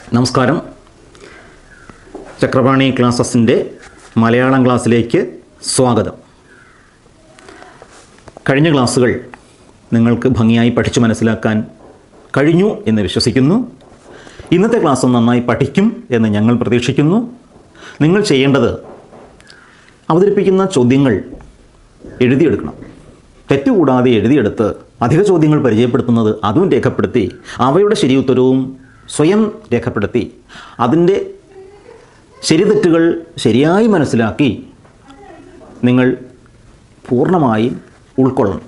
നമസ്കാരം ചക്രപാണി ക്ലാസസിൻ്റെ മലയാളം ക്ലാസ്സിലേക്ക് സ്വാഗതം കഴിഞ്ഞ ക്ലാസ്സുകൾ നിങ്ങൾക്ക് ഭംഗിയായി പഠിച്ചു മനസ്സിലാക്കാൻ കഴിഞ്ഞു എന്ന് വിശ്വസിക്കുന്നു ഇന്നത്തെ ക്ലാസ്സും നന്നായി പഠിക്കും എന്ന് ഞങ്ങൾ പ്രതീക്ഷിക്കുന്നു നിങ്ങൾ ചെയ്യേണ്ടത് അവതരിപ്പിക്കുന്ന ചോദ്യങ്ങൾ എഴുതിയെടുക്കണം തെറ്റുകൂടാതെ എഴുതിയെടുത്ത് അധിക ചോദ്യങ്ങൾ പരിചയപ്പെടുത്തുന്നത് അതും രേഖപ്പെടുത്തി അവയുടെ ശരിയുത്തരവും സ്വയം രേഖപ്പെടുത്തി അതിൻ്റെ ശരിതെറ്റുകൾ ശരിയായി മനസ്സിലാക്കി നിങ്ങൾ പൂർണ്ണമായും ഉൾക്കൊള്ളണം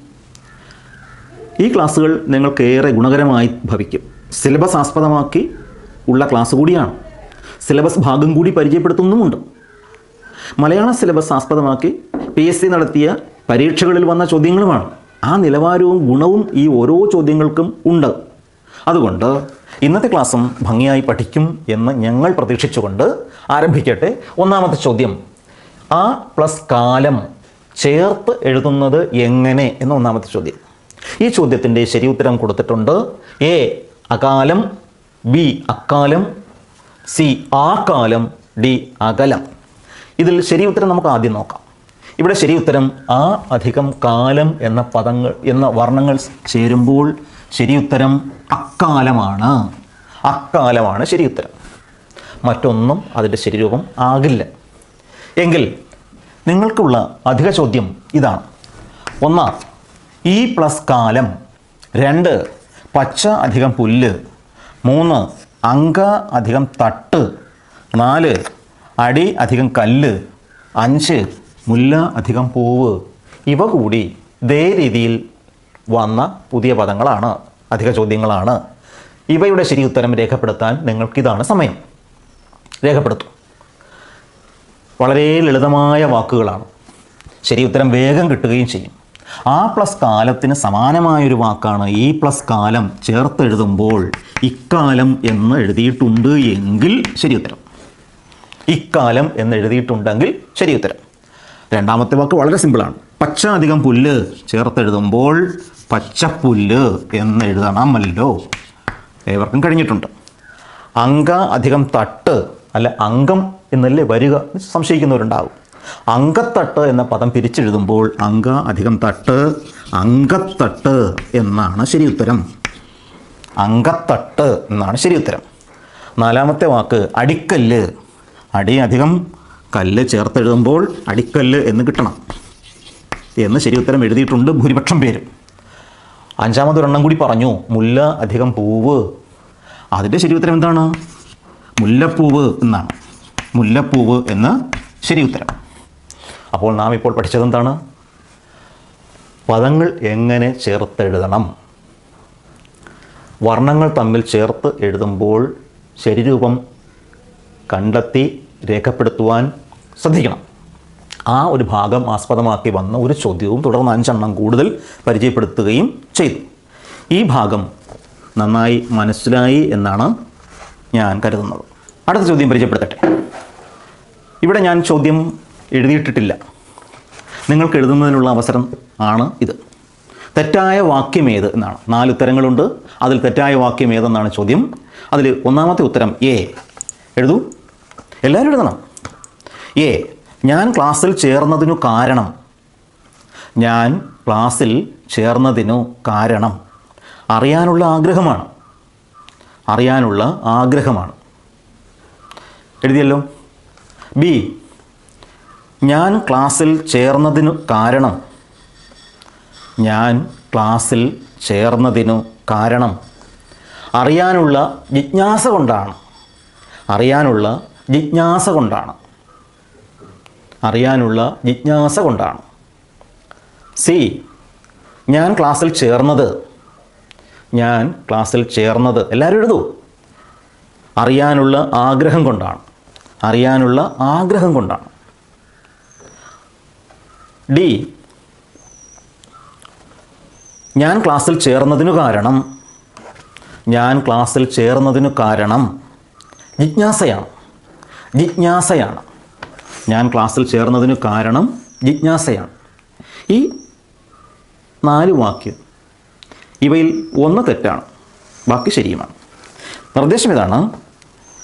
ഈ ക്ലാസ്സുകൾ നിങ്ങൾക്ക് ഏറെ ഗുണകരമായി ഭവിക്കും സിലബസ് ആസ്പദമാക്കി ഉള്ള ക്ലാസ് കൂടിയാണ് സിലബസ് ഭാഗം കൂടി പരിചയപ്പെടുത്തുന്നുമുണ്ട് മലയാള സിലബസ് ആസ്പദമാക്കി പി എസ് സി നടത്തിയ പരീക്ഷകളിൽ വന്ന ചോദ്യങ്ങളുമാണ് ആ നിലവാരവും ഗുണവും ഈ ഓരോ ചോദ്യങ്ങൾക്കും ഉണ്ട് അതുകൊണ്ട് ഇന്നത്തെ ക്ലാസ്സും ഭംഗിയായി പഠിക്കും എന്ന് ഞങ്ങൾ പ്രതീക്ഷിച്ചുകൊണ്ട് ആരംഭിക്കട്ടെ ഒന്നാമത്തെ ചോദ്യം ആ പ്ലസ് കാലം ചേർത്ത് എഴുതുന്നത് എങ്ങനെ എന്ന ഒന്നാമത്തെ ചോദ്യം ഈ ചോദ്യത്തിൻ്റെ ശരി ഉത്തരം കൊടുത്തിട്ടുണ്ട് എ അകാലം ബി അക്കാലം സി ആ കാലം ഡി അകലം ഇതിൽ ശരി ഉത്തരം നമുക്ക് ആദ്യം നോക്കാം ഇവിടെ ശരി ഉത്തരം ആ അധികം കാലം എന്ന പദങ്ങൾ എന്ന വർണ്ണങ്ങൾ ചേരുമ്പോൾ ശരി ഉത്തരം അക്കാലമാണ് അക്കാലമാണ് ശരി ഉത്തരം മറ്റൊന്നും അതിൻ്റെ ശരിരൂപം ആകില്ല എങ്കിൽ നിങ്ങൾക്കുള്ള അധിക ചോദ്യം ഇതാണ് ഒന്ന് ഈ പ്ലസ് കാലം രണ്ട് പച്ച അധികം പുല്ല് മൂന്ന് അങ്ക അധികം തട്ട് നാല് അടി അധികം കല്ല് അഞ്ച് മുല്ല അധികം പൂവ് ഇവ കൂടി ഇതേ രീതിയിൽ വന്ന പുതിയ പദങ്ങളാണ് അധിക ചോദ്യങ്ങളാണ് ഇവയുടെ ശരി ഉത്തരം രേഖപ്പെടുത്താൻ നിങ്ങൾക്കിതാണ് സമയം രേഖപ്പെടുത്തും വളരെ ലളിതമായ വാക്കുകളാണ് ശരി ഉത്തരം വേഗം കിട്ടുകയും ചെയ്യും ആ പ്ലസ് കാലത്തിന് സമാനമായൊരു വാക്കാണ് ഈ പ്ലസ് കാലം ചേർത്തെഴുതുമ്പോൾ ഇക്കാലം എന്ന് എഴുതിയിട്ടുണ്ട് എങ്കിൽ ശരി ഉത്തരം ഇക്കാലം എന്ന് എഴുതിയിട്ടുണ്ടെങ്കിൽ ശരി ഉത്തരം രണ്ടാമത്തെ വാക്ക് വളരെ സിമ്പിളാണ് പച്ച അധികം പുല്ല് ചേർത്തെഴുതുമ്പോൾ പച്ചപ്പുല്ല് എന്ന് എഴുതണമല്ലോ ഏവർക്കും കഴിഞ്ഞിട്ടുണ്ട് അങ്ക അധികം തട്ട് അല്ല അംഗം എന്നല്ലേ വരിക എന്ന് സംശയിക്കുന്നവരുണ്ടാവും അങ്കത്തട്ട് എന്ന പദം പിരിച്ചെഴുതുമ്പോൾ അങ്ക അധികം തട്ട് അങ്കത്തട്ട് എന്നാണ് ശരി ഉത്തരം അങ്കത്തട്ട് എന്നാണ് ശരി ഉത്തരം നാലാമത്തെ വാക്ക് അടിക്കല്ല് അടി അധികം കല്ല് ചേർത്തെഴുതുമ്പോൾ അടിക്കല്ല് എന്ന് കിട്ടണം എന്ന് ശരി ഉത്തരം എഴുതിയിട്ടുണ്ട് ഭൂരിപക്ഷം പേരും അഞ്ചാമതൊരെണ്ണം കൂടി പറഞ്ഞു മുല്ല അധികം പൂവ് അതിൻ്റെ ശരി ഉത്തരം എന്താണ് മുല്ലപ്പൂവ് എന്നാണ് മുല്ലപ്പൂവ് എന്ന് ശരി ഉത്തരം അപ്പോൾ നാം ഇപ്പോൾ പഠിച്ചത് എന്താണ് പദങ്ങൾ എങ്ങനെ ചേർത്തെഴുതണം വർണ്ണങ്ങൾ തമ്മിൽ ചേർത്ത് എഴുതുമ്പോൾ ശരിരൂപം കണ്ടെത്തി രേഖപ്പെടുത്തുവാൻ ശ്രദ്ധിക്കണം ആ ഒരു ഭാഗം ആസ്പദമാക്കി വന്ന ഒരു ചോദ്യവും തുടർന്ന് അഞ്ചെണ്ണം കൂടുതൽ പരിചയപ്പെടുത്തുകയും ചെയ്തു ഈ ഭാഗം നന്നായി മനസ്സിലായി എന്നാണ് ഞാൻ കരുതുന്നത് അടുത്ത ചോദ്യം പരിചയപ്പെടുത്തട്ടെ ഇവിടെ ഞാൻ ചോദ്യം എഴുതിയിട്ടിട്ടില്ല നിങ്ങൾക്ക് എഴുതുന്നതിനുള്ള അവസരം ആണ് ഇത് തെറ്റായ വാക്യം ഏത് എന്നാണ് നാല് ഉത്തരങ്ങളുണ്ട് അതിൽ തെറ്റായ വാക്യം ഏതെന്നാണ് ചോദ്യം അതിൽ ഒന്നാമത്തെ ഉത്തരം എ എഴുതൂ എല്ലാവരും എഴുതണം എ ഞാൻ ക്ലാസ്സിൽ ചേർന്നതിനു കാരണം ഞാൻ ക്ലാസ്സിൽ ചേർന്നതിനു കാരണം അറിയാനുള്ള ആഗ്രഹമാണ് അറിയാനുള്ള ആഗ്രഹമാണ് എഴുതിയല്ലോ ബി ഞാൻ ക്ലാസ്സിൽ ചേർന്നതിനു കാരണം ഞാൻ ക്ലാസ്സിൽ ചേർന്നതിനു കാരണം അറിയാനുള്ള ജിജ്ഞാസ കൊണ്ടാണ് അറിയാനുള്ള ജിജ്ഞാസ കൊണ്ടാണ് അറിയാനുള്ള ജിജ്ഞാസ കൊണ്ടാണ് സി ഞാൻ ക്ലാസ്സിൽ ചേർന്നത് ഞാൻ ക്ലാസ്സിൽ ചേർന്നത് എല്ലാവരും എഴുതൂ അറിയാനുള്ള ആഗ്രഹം കൊണ്ടാണ് അറിയാനുള്ള ആഗ്രഹം കൊണ്ടാണ് ഡി ഞാൻ ക്ലാസ്സിൽ ചേർന്നതിനു കാരണം ഞാൻ ക്ലാസ്സിൽ ചേർന്നതിനു കാരണം ജിജ്ഞാസയാണ് ജിജ്ഞാസയാണ് ഞാൻ ക്ലാസ്സിൽ ചേർന്നതിനു കാരണം ജിജ്ഞാസയാണ് ഈ നാല് വാക്യം ഇവയിൽ ഒന്ന് തെറ്റാണ് ബാക്കി ശരിയുമാണ് നിർദ്ദേശം ഇതാണ്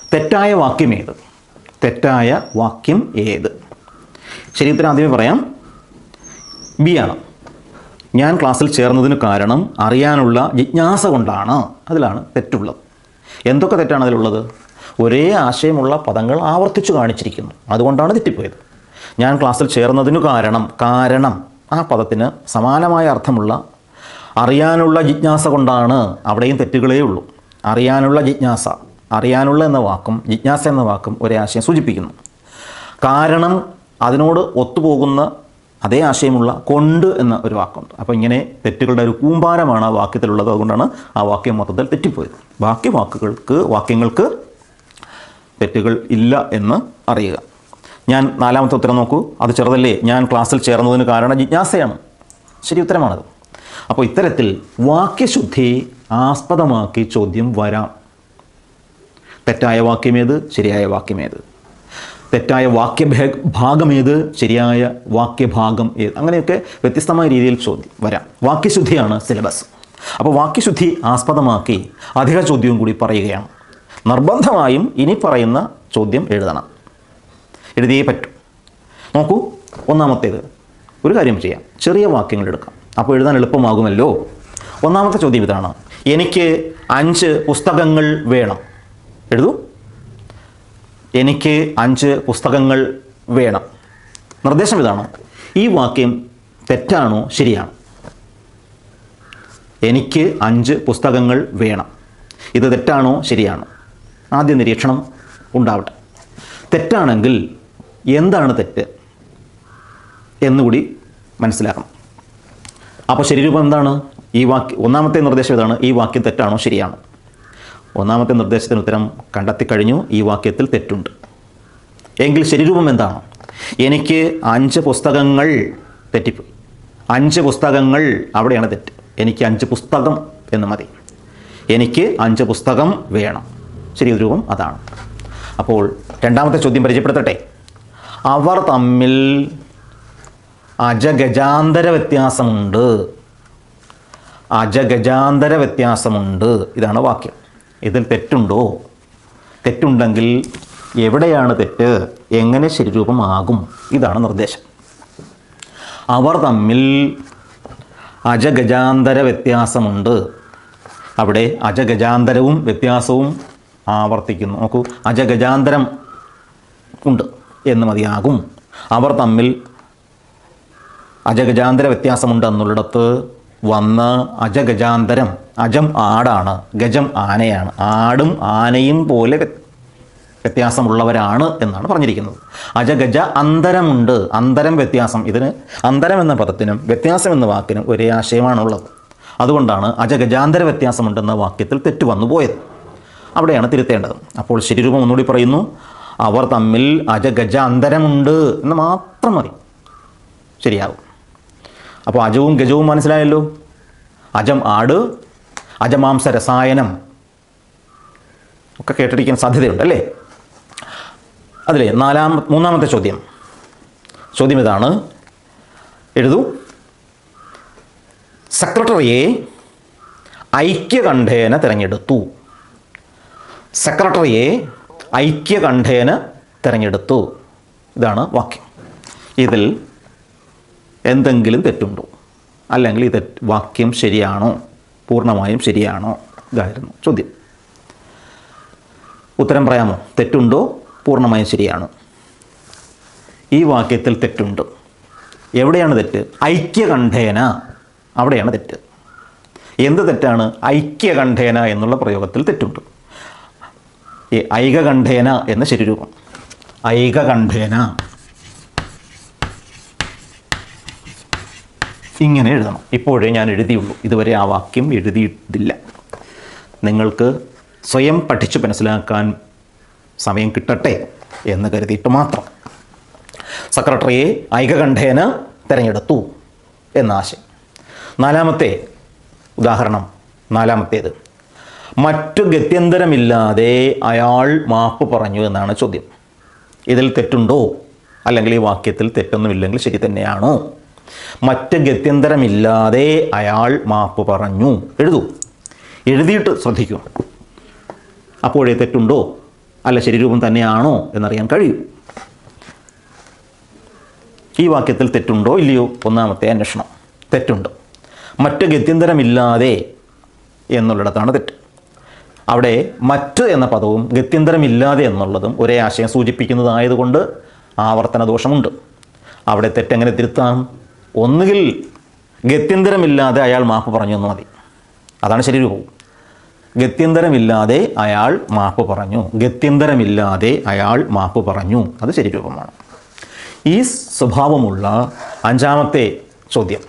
തെറ്റായ വാക്യം ഏത് തെറ്റായ വാക്യം ഏത് ശരി ഉത്തരം ആദ്യമേ പറയാം ബി ആണ് ഞാൻ ക്ലാസ്സിൽ ചേർന്നതിന് കാരണം അറിയാനുള്ള ജിജ്ഞാസ കൊണ്ടാണ് അതിലാണ് തെറ്റുള്ളത് എന്തൊക്കെ തെറ്റാണ് അതിലുള്ളത് ഒരേ ആശയമുള്ള പദങ്ങൾ ആവർത്തിച്ചു കാണിച്ചിരിക്കുന്നു അതുകൊണ്ടാണ് തെറ്റിപ്പോയത് ഞാൻ ക്ലാസ്സിൽ ചേർന്നതിനു കാരണം കാരണം ആ പദത്തിന് സമാനമായ അർത്ഥമുള്ള അറിയാനുള്ള ജിജ്ഞാസ കൊണ്ടാണ് അവിടെയും തെറ്റുകളേ ഉള്ളൂ അറിയാനുള്ള ജിജ്ഞാസ അറിയാനുള്ള എന്ന വാക്കും ജിജ്ഞാസ എന്ന വാക്കും ഒരേ ആശയം സൂചിപ്പിക്കുന്നു കാരണം അതിനോട് ഒത്തുപോകുന്ന അതേ ആശയമുള്ള കൊണ്ട് എന്ന ഒരു വാക്കുണ്ട് അപ്പോൾ ഇങ്ങനെ തെറ്റുകളുടെ ഒരു കൂമ്പാരമാണ് ആ വാക്യത്തിലുള്ളത് അതുകൊണ്ടാണ് ആ വാക്യം മൊത്തത്തിൽ തെറ്റിപ്പോയത് ബാക്കി വാക്കുകൾക്ക് വാക്യങ്ങൾക്ക് തെറ്റുകൾ ഇല്ല എന്ന് അറിയുക ഞാൻ നാലാമത്തെ ഉത്തരം നോക്കൂ അത് ചെറുതല്ലേ ഞാൻ ക്ലാസ്സിൽ ചേർന്നതിന് കാരണം ജിജ്ഞാസയാണ് ശരി ഉത്തരമാണത് അപ്പോൾ ഇത്തരത്തിൽ വാക്യശുദ്ധി ആസ്പദമാക്കി ചോദ്യം വരാം തെറ്റായ വാക്യമേത് ശരിയായ വാക്യമേത് തെറ്റായ വാക്യ ഭാഗമേത് ശരിയായ വാക്യഭാഗം ഏത് അങ്ങനെയൊക്കെ വ്യത്യസ്തമായ രീതിയിൽ ചോദ്യം വരാം വാക്യശുദ്ധിയാണ് സിലബസ് അപ്പോൾ വാക്യശുദ്ധി ആസ്പദമാക്കി അധിക ചോദ്യവും കൂടി പറയുകയാണ് നിർബന്ധമായും ഇനി പറയുന്ന ചോദ്യം എഴുതണം എഴുതിയേ പറ്റൂ നോക്കൂ ഒന്നാമത്തേത് ഒരു കാര്യം ചെയ്യാം ചെറിയ വാക്യങ്ങൾ എടുക്കാം അപ്പോൾ എഴുതാൻ എളുപ്പമാകുമല്ലോ ഒന്നാമത്തെ ചോദ്യം ഇതാണ് എനിക്ക് അഞ്ച് പുസ്തകങ്ങൾ വേണം എഴുതൂ എനിക്ക് അഞ്ച് പുസ്തകങ്ങൾ വേണം നിർദ്ദേശം ഇതാണ് ഈ വാക്യം തെറ്റാണോ ശരിയാണോ എനിക്ക് അഞ്ച് പുസ്തകങ്ങൾ വേണം ഇത് തെറ്റാണോ ശരിയാണോ ആദ്യ നിരീക്ഷണം ഉണ്ടാവട്ടെ തെറ്റാണെങ്കിൽ എന്താണ് തെറ്റ് എന്നുകൂടി മനസ്സിലാക്കണം അപ്പോൾ ശരീരൂപം എന്താണ് ഈ വാക്യ ഒന്നാമത്തെ നിർദ്ദേശം ഇതാണ് ഈ വാക്യം തെറ്റാണോ ശരിയാണോ ഒന്നാമത്തെ നിർദ്ദേശത്തിന് ഉത്തരം കണ്ടെത്തി കഴിഞ്ഞു ഈ വാക്യത്തിൽ തെറ്റുണ്ട് എങ്കിൽ ശരീരൂപം എന്താണ് എനിക്ക് അഞ്ച് പുസ്തകങ്ങൾ തെറ്റിപ്പോയി അഞ്ച് പുസ്തകങ്ങൾ അവിടെയാണ് തെറ്റ് എനിക്ക് അഞ്ച് പുസ്തകം എന്ന് മതി എനിക്ക് അഞ്ച് പുസ്തകം വേണം ശരി രൂപം അതാണ് അപ്പോൾ രണ്ടാമത്തെ ചോദ്യം പരിചയപ്പെടുത്തട്ടെ അവർ തമ്മിൽ അജഗജാന്തര വ്യത്യാസമുണ്ട് അജഗജാന്തര വ്യത്യാസമുണ്ട് ഇതാണ് വാക്യം ഇതിൽ തെറ്റുണ്ടോ തെറ്റുണ്ടെങ്കിൽ എവിടെയാണ് തെറ്റ് എങ്ങനെ ശരിരൂപമാകും ഇതാണ് നിർദ്ദേശം അവർ തമ്മിൽ അജഗജാന്തര വ്യത്യാസമുണ്ട് അവിടെ അജഗജാന്തരവും വ്യത്യാസവും ആവർത്തിക്കുന്നു നോക്കൂ അജഗജാന്തരം ഉണ്ട് എന്ന് മതിയാകും അവർ തമ്മിൽ അജഗജാന്തര വ്യത്യാസമുണ്ട് എന്നുള്ളിടത്ത് വന്ന് അജഗജാന്തരം അജം ആടാണ് ഗജം ആനയാണ് ആടും ആനയും പോലെ വ്യ- വ്യത്യാസമുള്ളവരാണ് എന്നാണ് പറഞ്ഞിരിക്കുന്നത് അജഗജ അന്തരമുണ്ട് അന്തരം വ്യത്യാസം ഇതിന് അന്തരം എന്ന പദത്തിനും വ്യത്യാസം എന്ന വാക്കിനും ഒരേ ആശയമാണുള്ളത് അതുകൊണ്ടാണ് അജഗജാന്തര വ്യത്യാസമുണ്ടെന്ന വാക്യത്തിൽ തെറ്റ് വന്നു പോയത് അവിടെയാണ് തിരുത്തേണ്ടത് അപ്പോൾ ശരിരൂപം ഒന്നുകൂടി പറയുന്നു അവർ തമ്മിൽ അജഗജ അന്തരമുണ്ട് എന്ന് മാത്രം മതി ശരിയാകും അപ്പോൾ അജവും ഗജവും മനസ്സിലായല്ലോ അജം ആട് അജമാംസ രസായനം ഒക്കെ കേട്ടിരിക്കാൻ സാധ്യതയുണ്ട് അല്ലേ അതിലെ നാലാം മൂന്നാമത്തെ ചോദ്യം ചോദ്യം ഇതാണ് എഴുതൂ സെക്രട്ടറിയെ ഐക്യകണ്ഠേന തിരഞ്ഞെടുത്തു സെക്രട്ടറിയെ ഐക്യകണ്ഠേന തിരഞ്ഞെടുത്തു ഇതാണ് വാക്യം ഇതിൽ എന്തെങ്കിലും തെറ്റുണ്ടോ അല്ലെങ്കിൽ ഈ തെറ്റ് വാക്യം ശരിയാണോ പൂർണ്ണമായും ശരിയാണോ ഇതായിരുന്നു ചോദ്യം ഉത്തരം പറയാമോ തെറ്റുണ്ടോ പൂർണ്ണമായും ശരിയാണോ ഈ വാക്യത്തിൽ തെറ്റുണ്ട് എവിടെയാണ് തെറ്റ് ഐക്യകണ്ഠേന അവിടെയാണ് തെറ്റ് എന്ത് തെറ്റാണ് ഐക്യകണ്ഠേന എന്നുള്ള പ്രയോഗത്തിൽ തെറ്റുണ്ട് ഈ ഐകകണ്ഠേന എന്ന ശരിരൂപം ഐകകണ്ഠേന ഇങ്ങനെ എഴുതണം ഇപ്പോഴേ ഞാൻ എഴുതിയുള്ളൂ ഇതുവരെ ആ വാക്യം എഴുതിയിട്ടില്ല നിങ്ങൾക്ക് സ്വയം പഠിച്ച് മനസ്സിലാക്കാൻ സമയം കിട്ടട്ടെ എന്ന് കരുതിയിട്ട് മാത്രം സെക്രട്ടറിയെ ഐകകണ്ഠേന തിരഞ്ഞെടുത്തു എന്ന ആശയം നാലാമത്തെ ഉദാഹരണം നാലാമത്തേത് മറ്റു ഗത്യന്തരമില്ലാതെ അയാൾ മാപ്പ് പറഞ്ഞു എന്നാണ് ചോദ്യം ഇതിൽ തെറ്റുണ്ടോ അല്ലെങ്കിൽ ഈ വാക്യത്തിൽ തെറ്റൊന്നുമില്ലെങ്കിൽ ശരി തന്നെയാണോ മറ്റ് ഗത്യന്തരമില്ലാതെ അയാൾ മാപ്പ് പറഞ്ഞു എഴുതൂ എഴുതിയിട്ട് ശ്രദ്ധിക്കൂ അപ്പോഴേ തെറ്റുണ്ടോ അല്ല ശരീരൂപം തന്നെയാണോ എന്നറിയാൻ കഴിയും ഈ വാക്യത്തിൽ തെറ്റുണ്ടോ ഇല്ലയോ ഒന്നാമത്തെ അന്വേഷണം തെറ്റുണ്ട് മറ്റ് ഗത്യന്തരമില്ലാതെ എന്നുള്ളിടത്താണ് തെറ്റ് അവിടെ മറ്റ് എന്ന പദവും ഗത്യന്തരമില്ലാതെ എന്നുള്ളതും ഒരേ ആശയം സൂചിപ്പിക്കുന്നതായതുകൊണ്ട് ആവർത്തന ദോഷമുണ്ട് അവിടെ തെറ്റെങ്ങനെ തിരുത്താം ഒന്നുകിൽ ഗത്യന്തരമില്ലാതെ അയാൾ മാപ്പ് പറഞ്ഞു എന്ന് മതി അതാണ് ശരീരവും ഗത്യന്തരമില്ലാതെ അയാൾ മാപ്പ് പറഞ്ഞു ഗത്യന്തരമില്ലാതെ അയാൾ മാപ്പ് പറഞ്ഞു അത് ശരീരൂപമാണ് ഈ സ്വഭാവമുള്ള അഞ്ചാമത്തെ ചോദ്യം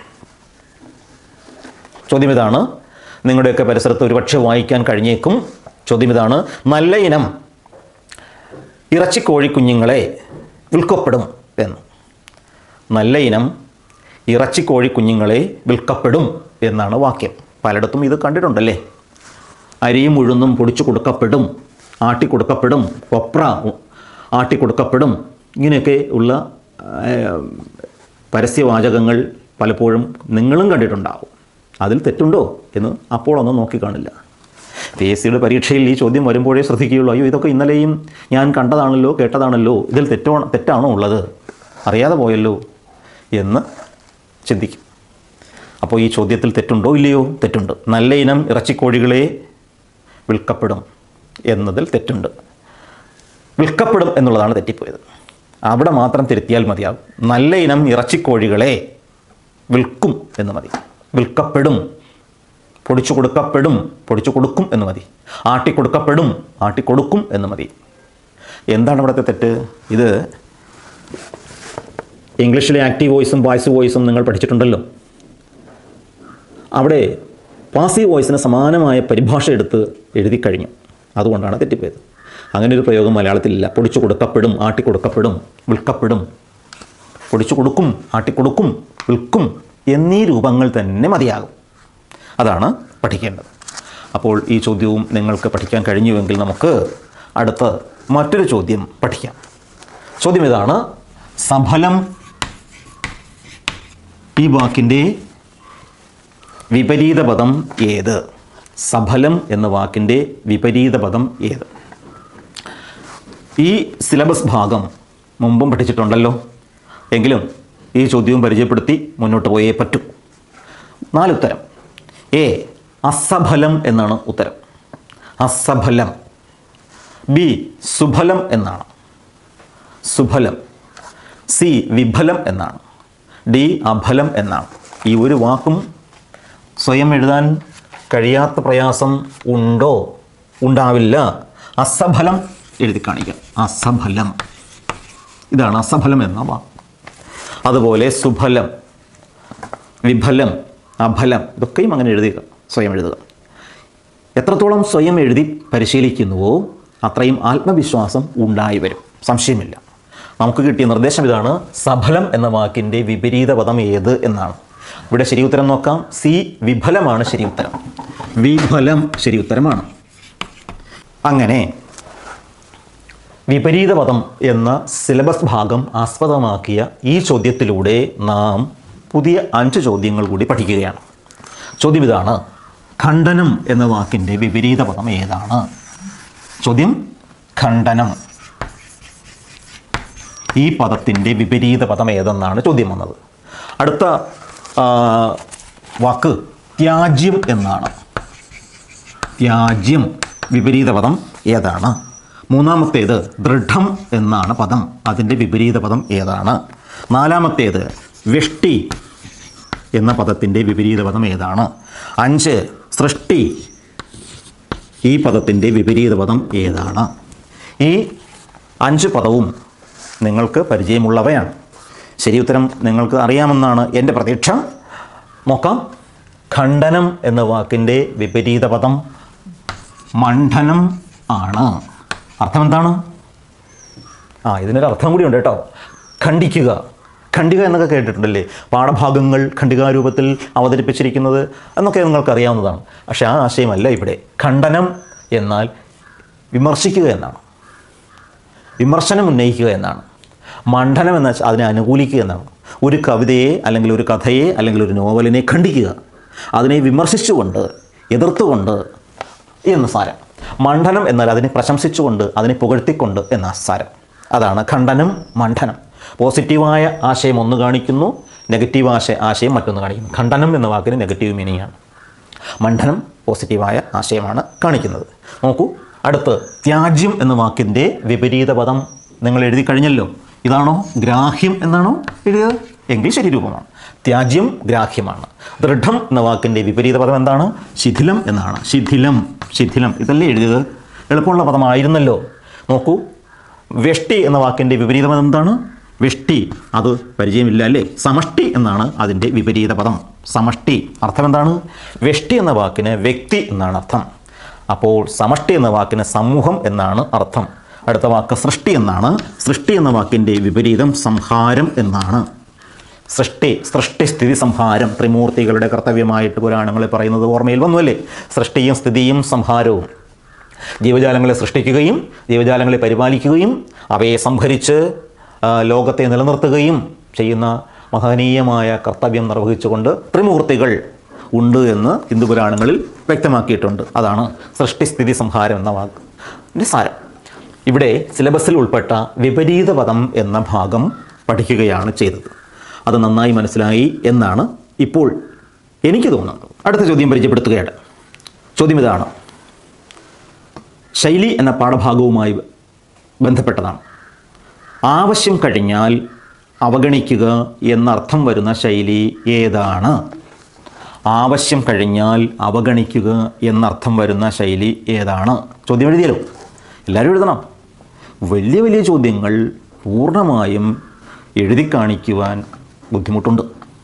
ചോദ്യം ഇതാണ് നിങ്ങളുടെയൊക്കെ പരിസരത്ത് ഒരുപക്ഷെ വായിക്കാൻ കഴിഞ്ഞേക്കും ചോദ്യം ഇതാണ് നല്ല ഇനം ഇറച്ചിക്കോഴി കുഞ്ഞുങ്ങളെ വിൽക്കപ്പെടും എന്ന് നല്ല ഇനം ഇറച്ചിക്കോഴി കുഞ്ഞുങ്ങളെ വിൽക്കപ്പെടും എന്നാണ് വാക്യം പലയിടത്തും ഇത് കണ്ടിട്ടുണ്ടല്ലേ അരിയും ഉഴുന്നും പൊടിച്ചു കൊടുക്കപ്പെടും ആട്ടി കൊടുക്കപ്പെടും കൊപ്ര ആട്ടി കൊടുക്കപ്പെടും ഇങ്ങനെയൊക്കെ ഉള്ള ആ, പരസ്യവാചകങ്ങൾ പലപ്പോഴും നിങ്ങളും കണ്ടിട്ടുണ്ടാവും അതിൽ തെറ്റുണ്ടോ എന്ന് അപ്പോൾ ഒന്നും നോക്കിക്കാണില്ല പി എസ് സിയുടെ പരീക്ഷയിൽ ഈ ചോദ്യം വരുമ്പോഴേ ശ്രദ്ധിക്കുകയുള്ളൂ അയ്യോ ഇതൊക്കെ ഇന്നലെയും ഞാൻ കണ്ടതാണല്ലോ കേട്ടതാണല്ലോ ഇതിൽ തെറ്റോ തെറ്റാണോ ഉള്ളത് അറിയാതെ പോയല്ലോ എന്ന് ചിന്തിക്കും അപ്പോൾ ഈ ചോദ്യത്തിൽ തെറ്റുണ്ടോ ഇല്ലയോ തെറ്റുണ്ട് നല്ല ഇനം ഇറച്ചിക്കോഴികളെ വിൽക്കപ്പെടും എന്നതിൽ തെറ്റുണ്ട് വിൽക്കപ്പെടും എന്നുള്ളതാണ് തെറ്റിപ്പോയത് അവിടെ മാത്രം തിരുത്തിയാൽ മതിയാകും നല്ല ഇനം ഇറച്ചിക്കോഴികളെ വിൽക്കും എന്ന് മതി വിൽക്കപ്പെടും പൊടിച്ചു കൊടുക്കപ്പെടും പൊടിച്ചു കൊടുക്കും എന്ന് മതി ആട്ടി കൊടുക്കപ്പെടും ആട്ടി കൊടുക്കും എന്ന് മതി എന്താണ് ഇവിടുത്തെ തെറ്റ് ഇത് ഇംഗ്ലീഷിലെ ആക്റ്റീവ് വോയിസും പാസീവ് വോയിസും നിങ്ങൾ പഠിച്ചിട്ടുണ്ടല്ലോ അവിടെ പാസീവ് വോയിസിന് സമാനമായ പരിഭാഷ എടുത്ത് എഴുതി കഴിഞ്ഞു അതുകൊണ്ടാണ് തെറ്റിപ്പോയത് അങ്ങനെ ഒരു പ്രയോഗം മലയാളത്തിലില്ല പൊടിച്ചു കൊടുക്കപ്പെടും ആട്ടി കൊടുക്കപ്പെടും വിൽക്കപ്പെടും പൊടിച്ചു കൊടുക്കും ആട്ടി കൊടുക്കും വിൽക്കും എന്നീ രൂപങ്ങൾ തന്നെ മതിയാകും അതാണ് പഠിക്കേണ്ടത് അപ്പോൾ ഈ ചോദ്യവും നിങ്ങൾക്ക് പഠിക്കാൻ കഴിഞ്ഞുവെങ്കിൽ നമുക്ക് അടുത്ത മറ്റൊരു ചോദ്യം പഠിക്കാം ചോദ്യം ഇതാണ് സഫലം ഈ വാക്കിൻ്റെ വിപരീത പദം ഏത് സഫലം എന്ന വാക്കിൻ്റെ വിപരീത പദം ഏത് ഈ സിലബസ് ഭാഗം മുമ്പും പഠിച്ചിട്ടുണ്ടല്ലോ എങ്കിലും ഈ ചോദ്യവും പരിചയപ്പെടുത്തി മുന്നോട്ട് പോയേ പറ്റൂ നാലുത്തരം എ അസഫലം എന്നാണ് ഉത്തരം അസഫലം ബി സുഫലം എന്നാണ് സുഫലം സി വിഫലം എന്നാണ് ഡി അഫലം എന്നാണ് ഈ ഒരു വാക്കും സ്വയം എഴുതാൻ കഴിയാത്ത പ്രയാസം ഉണ്ടോ ഉണ്ടാവില്ല അസഫലം എഴുതി കാണിക്കാം അസഫലം ഇതാണ് അസഫലം എന്ന വാക്ക് അതുപോലെ സുഫലം വിഫലം അഫലം ഇതൊക്കെയും അങ്ങനെ എഴുതുക സ്വയം എഴുതുക എത്രത്തോളം സ്വയം എഴുതി പരിശീലിക്കുന്നുവോ അത്രയും ആത്മവിശ്വാസം ഉണ്ടായി വരും സംശയമില്ല നമുക്ക് കിട്ടിയ നിർദ്ദേശം ഇതാണ് സഫലം എന്ന വാക്കിൻ്റെ വിപരീത പദം ഏത് എന്നാണ് ഇവിടെ ശരി ഉത്തരം നോക്കാം സി വിഫലമാണ് ശരി ഉത്തരം വിഫലം ശരി ഉത്തരമാണ് അങ്ങനെ വിപരീത പദം എന്ന സിലബസ് ഭാഗം ആസ്പദമാക്കിയ ഈ ചോദ്യത്തിലൂടെ നാം പുതിയ അഞ്ച് ചോദ്യങ്ങൾ കൂടി പഠിക്കുകയാണ് ചോദ്യം ഇതാണ് ഖണ്ഡനം എന്ന വാക്കിൻ്റെ വിപരീത പദം ഏതാണ് ചോദ്യം ഖണ്ഡനം ഈ പദത്തിൻ്റെ വിപരീത പദം ഏതെന്നാണ് ചോദ്യം വന്നത് അടുത്ത ആ, വാക്ക് ത്യാജ്യം എന്നാണ് ത്യാജ്യം വിപരീത പദം ഏതാണ് മൂന്നാമത്തേത് ദൃഢം എന്നാണ് പദം അതിൻ്റെ വിപരീത പദം ഏതാണ് നാലാമത്തേത് വെഷ്ടി എന്ന പദത്തിൻ്റെ വിപരീത പദം ഏതാണ് അഞ്ച് സൃഷ്ടി ഈ പദത്തിൻ്റെ വിപരീത പദം ഏതാണ് ഈ അഞ്ച് പദവും നിങ്ങൾക്ക് പരിചയമുള്ളവയാണ് ശരി ഉത്തരം നിങ്ങൾക്ക് അറിയാമെന്നാണ് എൻ്റെ പ്രതീക്ഷ നോക്കാം ഖണ്ഡനം എന്ന വാക്കിൻ്റെ വിപരീത പദം മണ്ഡനം ആണ് അർത്ഥം എന്താണ് ആ ഇതിനൊരു അർത്ഥം കൂടി ഉണ്ട് കേട്ടോ ഖണ്ഡിക്കുക ഖണ്ഡിക എന്നൊക്കെ കേട്ടിട്ടുണ്ടല്ലേ പാഠഭാഗങ്ങൾ ഖണ്ഡികാരൂപത്തിൽ അവതരിപ്പിച്ചിരിക്കുന്നത് എന്നൊക്കെ നിങ്ങൾക്ക് അറിയാവുന്നതാണ് പക്ഷേ ആ ആശയമല്ല ഇവിടെ ഖണ്ഡനം എന്നാൽ വിമർശിക്കുക എന്നാണ് വിമർശനം ഉന്നയിക്കുക എന്നാണ് മണ്ഡനം എന്ന് വെച്ചാൽ അതിനെ അനുകൂലിക്കുക എന്നാണ് ഒരു കവിതയെ അല്ലെങ്കിൽ ഒരു കഥയെ അല്ലെങ്കിൽ ഒരു നോവലിനെ ഖണ്ഡിക്കുക അതിനെ വിമർശിച്ചുകൊണ്ട് എതിർത്തുകൊണ്ട് എന്ന് സാരം മണ്ഡനം എന്നാൽ അതിനെ പ്രശംസിച്ചുകൊണ്ട് അതിനെ പുകഴ്ത്തിക്കൊണ്ട് എന്ന സാരം അതാണ് ഖണ്ഡനം മണ്ഡനം പോസിറ്റീവായ ആശയം ഒന്ന് കാണിക്കുന്നു നെഗറ്റീവ് ആശയ ആശയം മറ്റൊന്ന് കാണിക്കുന്നു ഖണ്ഡനം എന്ന വാക്കിന് നെഗറ്റീവ് മീനിങ് ആണ് മണ്ഡനം പോസിറ്റീവായ ആശയമാണ് കാണിക്കുന്നത് നോക്കൂ അടുത്ത് ത്യാജ്യം എന്ന വാക്കിൻ്റെ വിപരീത പദം നിങ്ങൾ എഴുതി കഴിഞ്ഞല്ലോ ഇതാണോ ഗ്രാഹ്യം എന്നാണോ എഴുതുക എങ്കിൽ ശരി രൂപമാണ് ത്യാജ്യം ഗ്രാഹ്യമാണ് ദൃഢം എന്ന വാക്കിൻ്റെ വിപരീത പദം എന്താണ് ശിഥിലം എന്നാണ് ശിഥിലം ശിഥിലം ഇതല്ലേ എഴുതിയത് എളുപ്പമുള്ള പദമായിരുന്നല്ലോ നോക്കൂ വെഷ്ടി എന്ന വാക്കിൻ്റെ വിപരീത പദം എന്താണ് വെഷ്ടി അത് പരിചയമില്ല അല്ലേ സമഷ്ടി എന്നാണ് അതിൻ്റെ വിപരീത പദം സമഷ്ടി അർത്ഥം എന്താണ് വെഷ്ടി എന്ന വാക്കിന് വ്യക്തി എന്നാണ് അർത്ഥം അപ്പോൾ സമഷ്ടി എന്ന വാക്കിന് സമൂഹം എന്നാണ് അർത്ഥം അടുത്ത വാക്ക് സൃഷ്ടി എന്നാണ് സൃഷ്ടി എന്ന വാക്കിൻ്റെ വിപരീതം സംഹാരം എന്നാണ് സൃഷ്ടി സൃഷ്ടി സ്ഥിതി സംഹാരം ത്രിമൂർത്തികളുടെ കർത്തവ്യമായിട്ട് പുരാണങ്ങളിൽ പറയുന്നത് ഓർമ്മയിൽ വന്നുവല്ലേ സൃഷ്ടിയും സ്ഥിതിയും സംഹാരവും ജീവജാലങ്ങളെ സൃഷ്ടിക്കുകയും ജീവജാലങ്ങളെ പരിപാലിക്കുകയും അവയെ സംഭരിച്ച് ആ, ലോകത്തെ നിലനിർത്തുകയും ചെയ്യുന്ന മഹനീയമായ കർത്തവ്യം നിർവഹിച്ചുകൊണ്ട് ത്രിമൂർത്തികൾ ഉണ്ട് എന്ന് ഹിന്ദു പുരാണങ്ങളിൽ വ്യക്തമാക്കിയിട്ടുണ്ട് അതാണ് സൃഷ്ടിസ്ഥിതി സംഹാരം എന്ന വാക്ക് സാരം ഇവിടെ സിലബസിൽ ഉൾപ്പെട്ട വിപരീത പദം എന്ന ഭാഗം പഠിക്കുകയാണ് ചെയ്തത് അത് നന്നായി മനസ്സിലായി എന്നാണ് ഇപ്പോൾ എനിക്ക് തോന്നുന്നത് അടുത്ത ചോദ്യം പരിചയപ്പെടുത്തുകയാണ് ചോദ്യം ഇതാണ് ശൈലി എന്ന പാഠഭാഗവുമായി ബന്ധപ്പെട്ടതാണ് ആവശ്യം കഴിഞ്ഞാൽ അവഗണിക്കുക എന്നർത്ഥം വരുന്ന ശൈലി ഏതാണ് ആവശ്യം കഴിഞ്ഞാൽ അവഗണിക്കുക എന്നർത്ഥം വരുന്ന ശൈലി ഏതാണ് ചോദ്യം എഴുതിയല്ലോ എല്ലാവരും എഴുതണം വലിയ വലിയ ചോദ്യങ്ങൾ പൂർണ്ണമായും എഴുതി കാണിക്കുവാൻ ബുദ്ധിമുട്ടുണ്ട്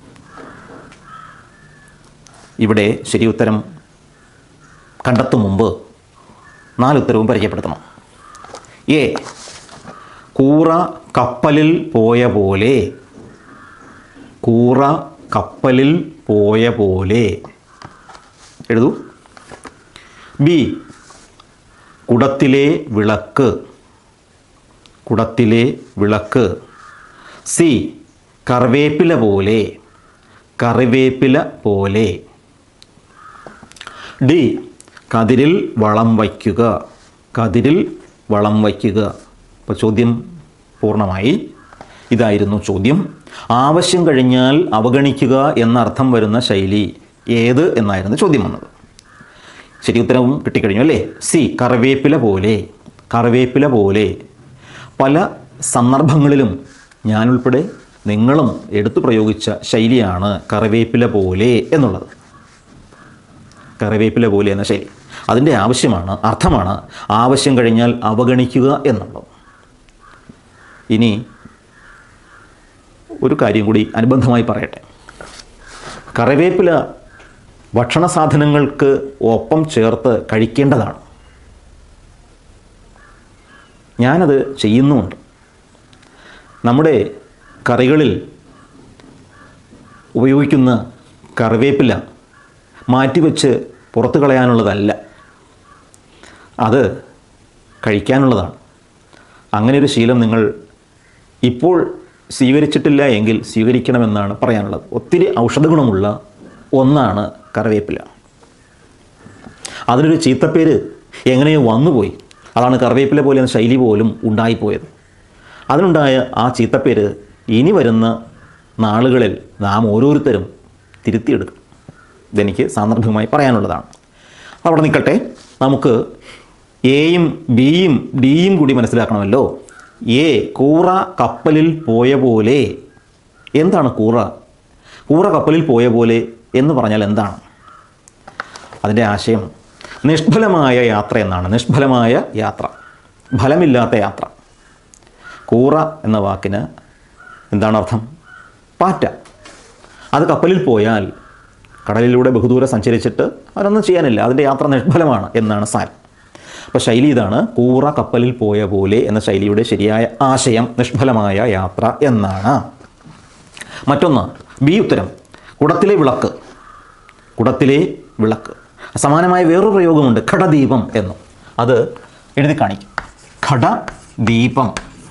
ഇവിടെ ശരി ഉത്തരം കണ്ടെത്തും മുമ്പ് നാലുത്തരവും പരിചയപ്പെടുത്തണം എ കൂറ കപ്പലിൽ പോയ പോലെ കൂറ കപ്പലിൽ പോയ പോലെ എഴുതൂ ബി കുടത്തിലെ വിളക്ക് കുടത്തിലെ വിളക്ക് സി കറിവേപ്പില പോലെ കറിവേപ്പില പോലെ ഡി കതിരിൽ വളം വയ്ക്കുക കതിരിൽ വളം വയ്ക്കുക അപ്പോൾ ചോദ്യം പൂർണ്ണമായി ഇതായിരുന്നു ചോദ്യം ആവശ്യം കഴിഞ്ഞാൽ അവഗണിക്കുക എന്നർത്ഥം വരുന്ന ശൈലി ഏത് എന്നായിരുന്നു ചോദ്യം വന്നത് ശരി ഉത്തരവും കിട്ടിക്കഴിഞ്ഞു അല്ലേ സി കറിവേപ്പില പോലെ കറിവേപ്പില പോലെ പല സന്ദർഭങ്ങളിലും ഞാനുൾപ്പെടെ നിങ്ങളും എടുത്തു പ്രയോഗിച്ച ശൈലിയാണ് കറിവേപ്പില പോലെ എന്നുള്ളത് കറിവേപ്പില പോലെ എന്ന ശൈലി അതിൻ്റെ ആവശ്യമാണ് അർത്ഥമാണ് ആവശ്യം കഴിഞ്ഞാൽ അവഗണിക്കുക എന്നുള്ളത് ഇനി ഒരു കാര്യം കൂടി അനുബന്ധമായി പറയട്ടെ കറിവേപ്പില ഭക്ഷണ സാധനങ്ങൾക്ക് ഒപ്പം ചേർത്ത് കഴിക്കേണ്ടതാണ് ഞാനത് ചെയ്യുന്നുമുണ്ട് നമ്മുടെ കറികളിൽ ഉപയോഗിക്കുന്ന കറിവേപ്പില മാറ്റിവെച്ച് പുറത്ത് കളയാനുള്ളതല്ല അത് കഴിക്കാനുള്ളതാണ് അങ്ങനെ ഒരു ശീലം നിങ്ങൾ ഇപ്പോൾ സ്വീകരിച്ചിട്ടില്ല എങ്കിൽ സ്വീകരിക്കണമെന്നാണ് പറയാനുള്ളത് ഒത്തിരി ഔഷധ ഗുണമുള്ള ഒന്നാണ് കറിവേപ്പില അതിനൊരു ചീത്തപ്പേര് എങ്ങനെയോ വന്നുപോയി അതാണ് കറിവേപ്പില പോലെ എന്ന ശൈലി പോലും ഉണ്ടായിപ്പോയത് അതിനുണ്ടായ ആ ചീത്തപ്പേര് ഇനി വരുന്ന നാളുകളിൽ നാം ഓരോരുത്തരും തിരുത്തിയെടുക്കും ഇതെനിക്ക് സാന്ദർഭികമായി പറയാനുള്ളതാണ് അവിടെ നിൽക്കട്ടെ നമുക്ക് എയും ബിയും ഡിയും കൂടി മനസ്സിലാക്കണമല്ലോ എ കൂറ കപ്പലിൽ പോയ പോലെ എന്താണ് കൂറ കൂറ കപ്പലിൽ പോയ പോലെ എന്ന് പറഞ്ഞാൽ എന്താണ് അതിൻ്റെ ആശയം നിഷ്ഫലമായ യാത്ര എന്നാണ് നിഷ്ഫലമായ യാത്ര ഫലമില്ലാത്ത യാത്ര കൂറ എന്ന വാക്കിന് എന്താണ് അർത്ഥം പാറ്റ അത് കപ്പലിൽ പോയാൽ കടലിലൂടെ ബഹുദൂരം സഞ്ചരിച്ചിട്ട് അവരൊന്നും ചെയ്യാനില്ല അതിൻ്റെ യാത്ര നിഷ്ഫലമാണ് എന്നാണ് സാരം അപ്പോൾ ശൈലി ഇതാണ് കൂറ കപ്പലിൽ പോയ പോലെ എന്ന ശൈലിയുടെ ശരിയായ ആശയം നിഷ്ഫലമായ യാത്ര എന്നാണ് മറ്റൊന്ന് ബി ഉത്തരം കുടത്തിലെ വിളക്ക് കുടത്തിലെ വിളക്ക് സമാനമായ വേറൊരു പ്രയോഗമുണ്ട് ഘടദീപം എന്നും അത് എഴുതി കാണിക്കും ഘടദീപം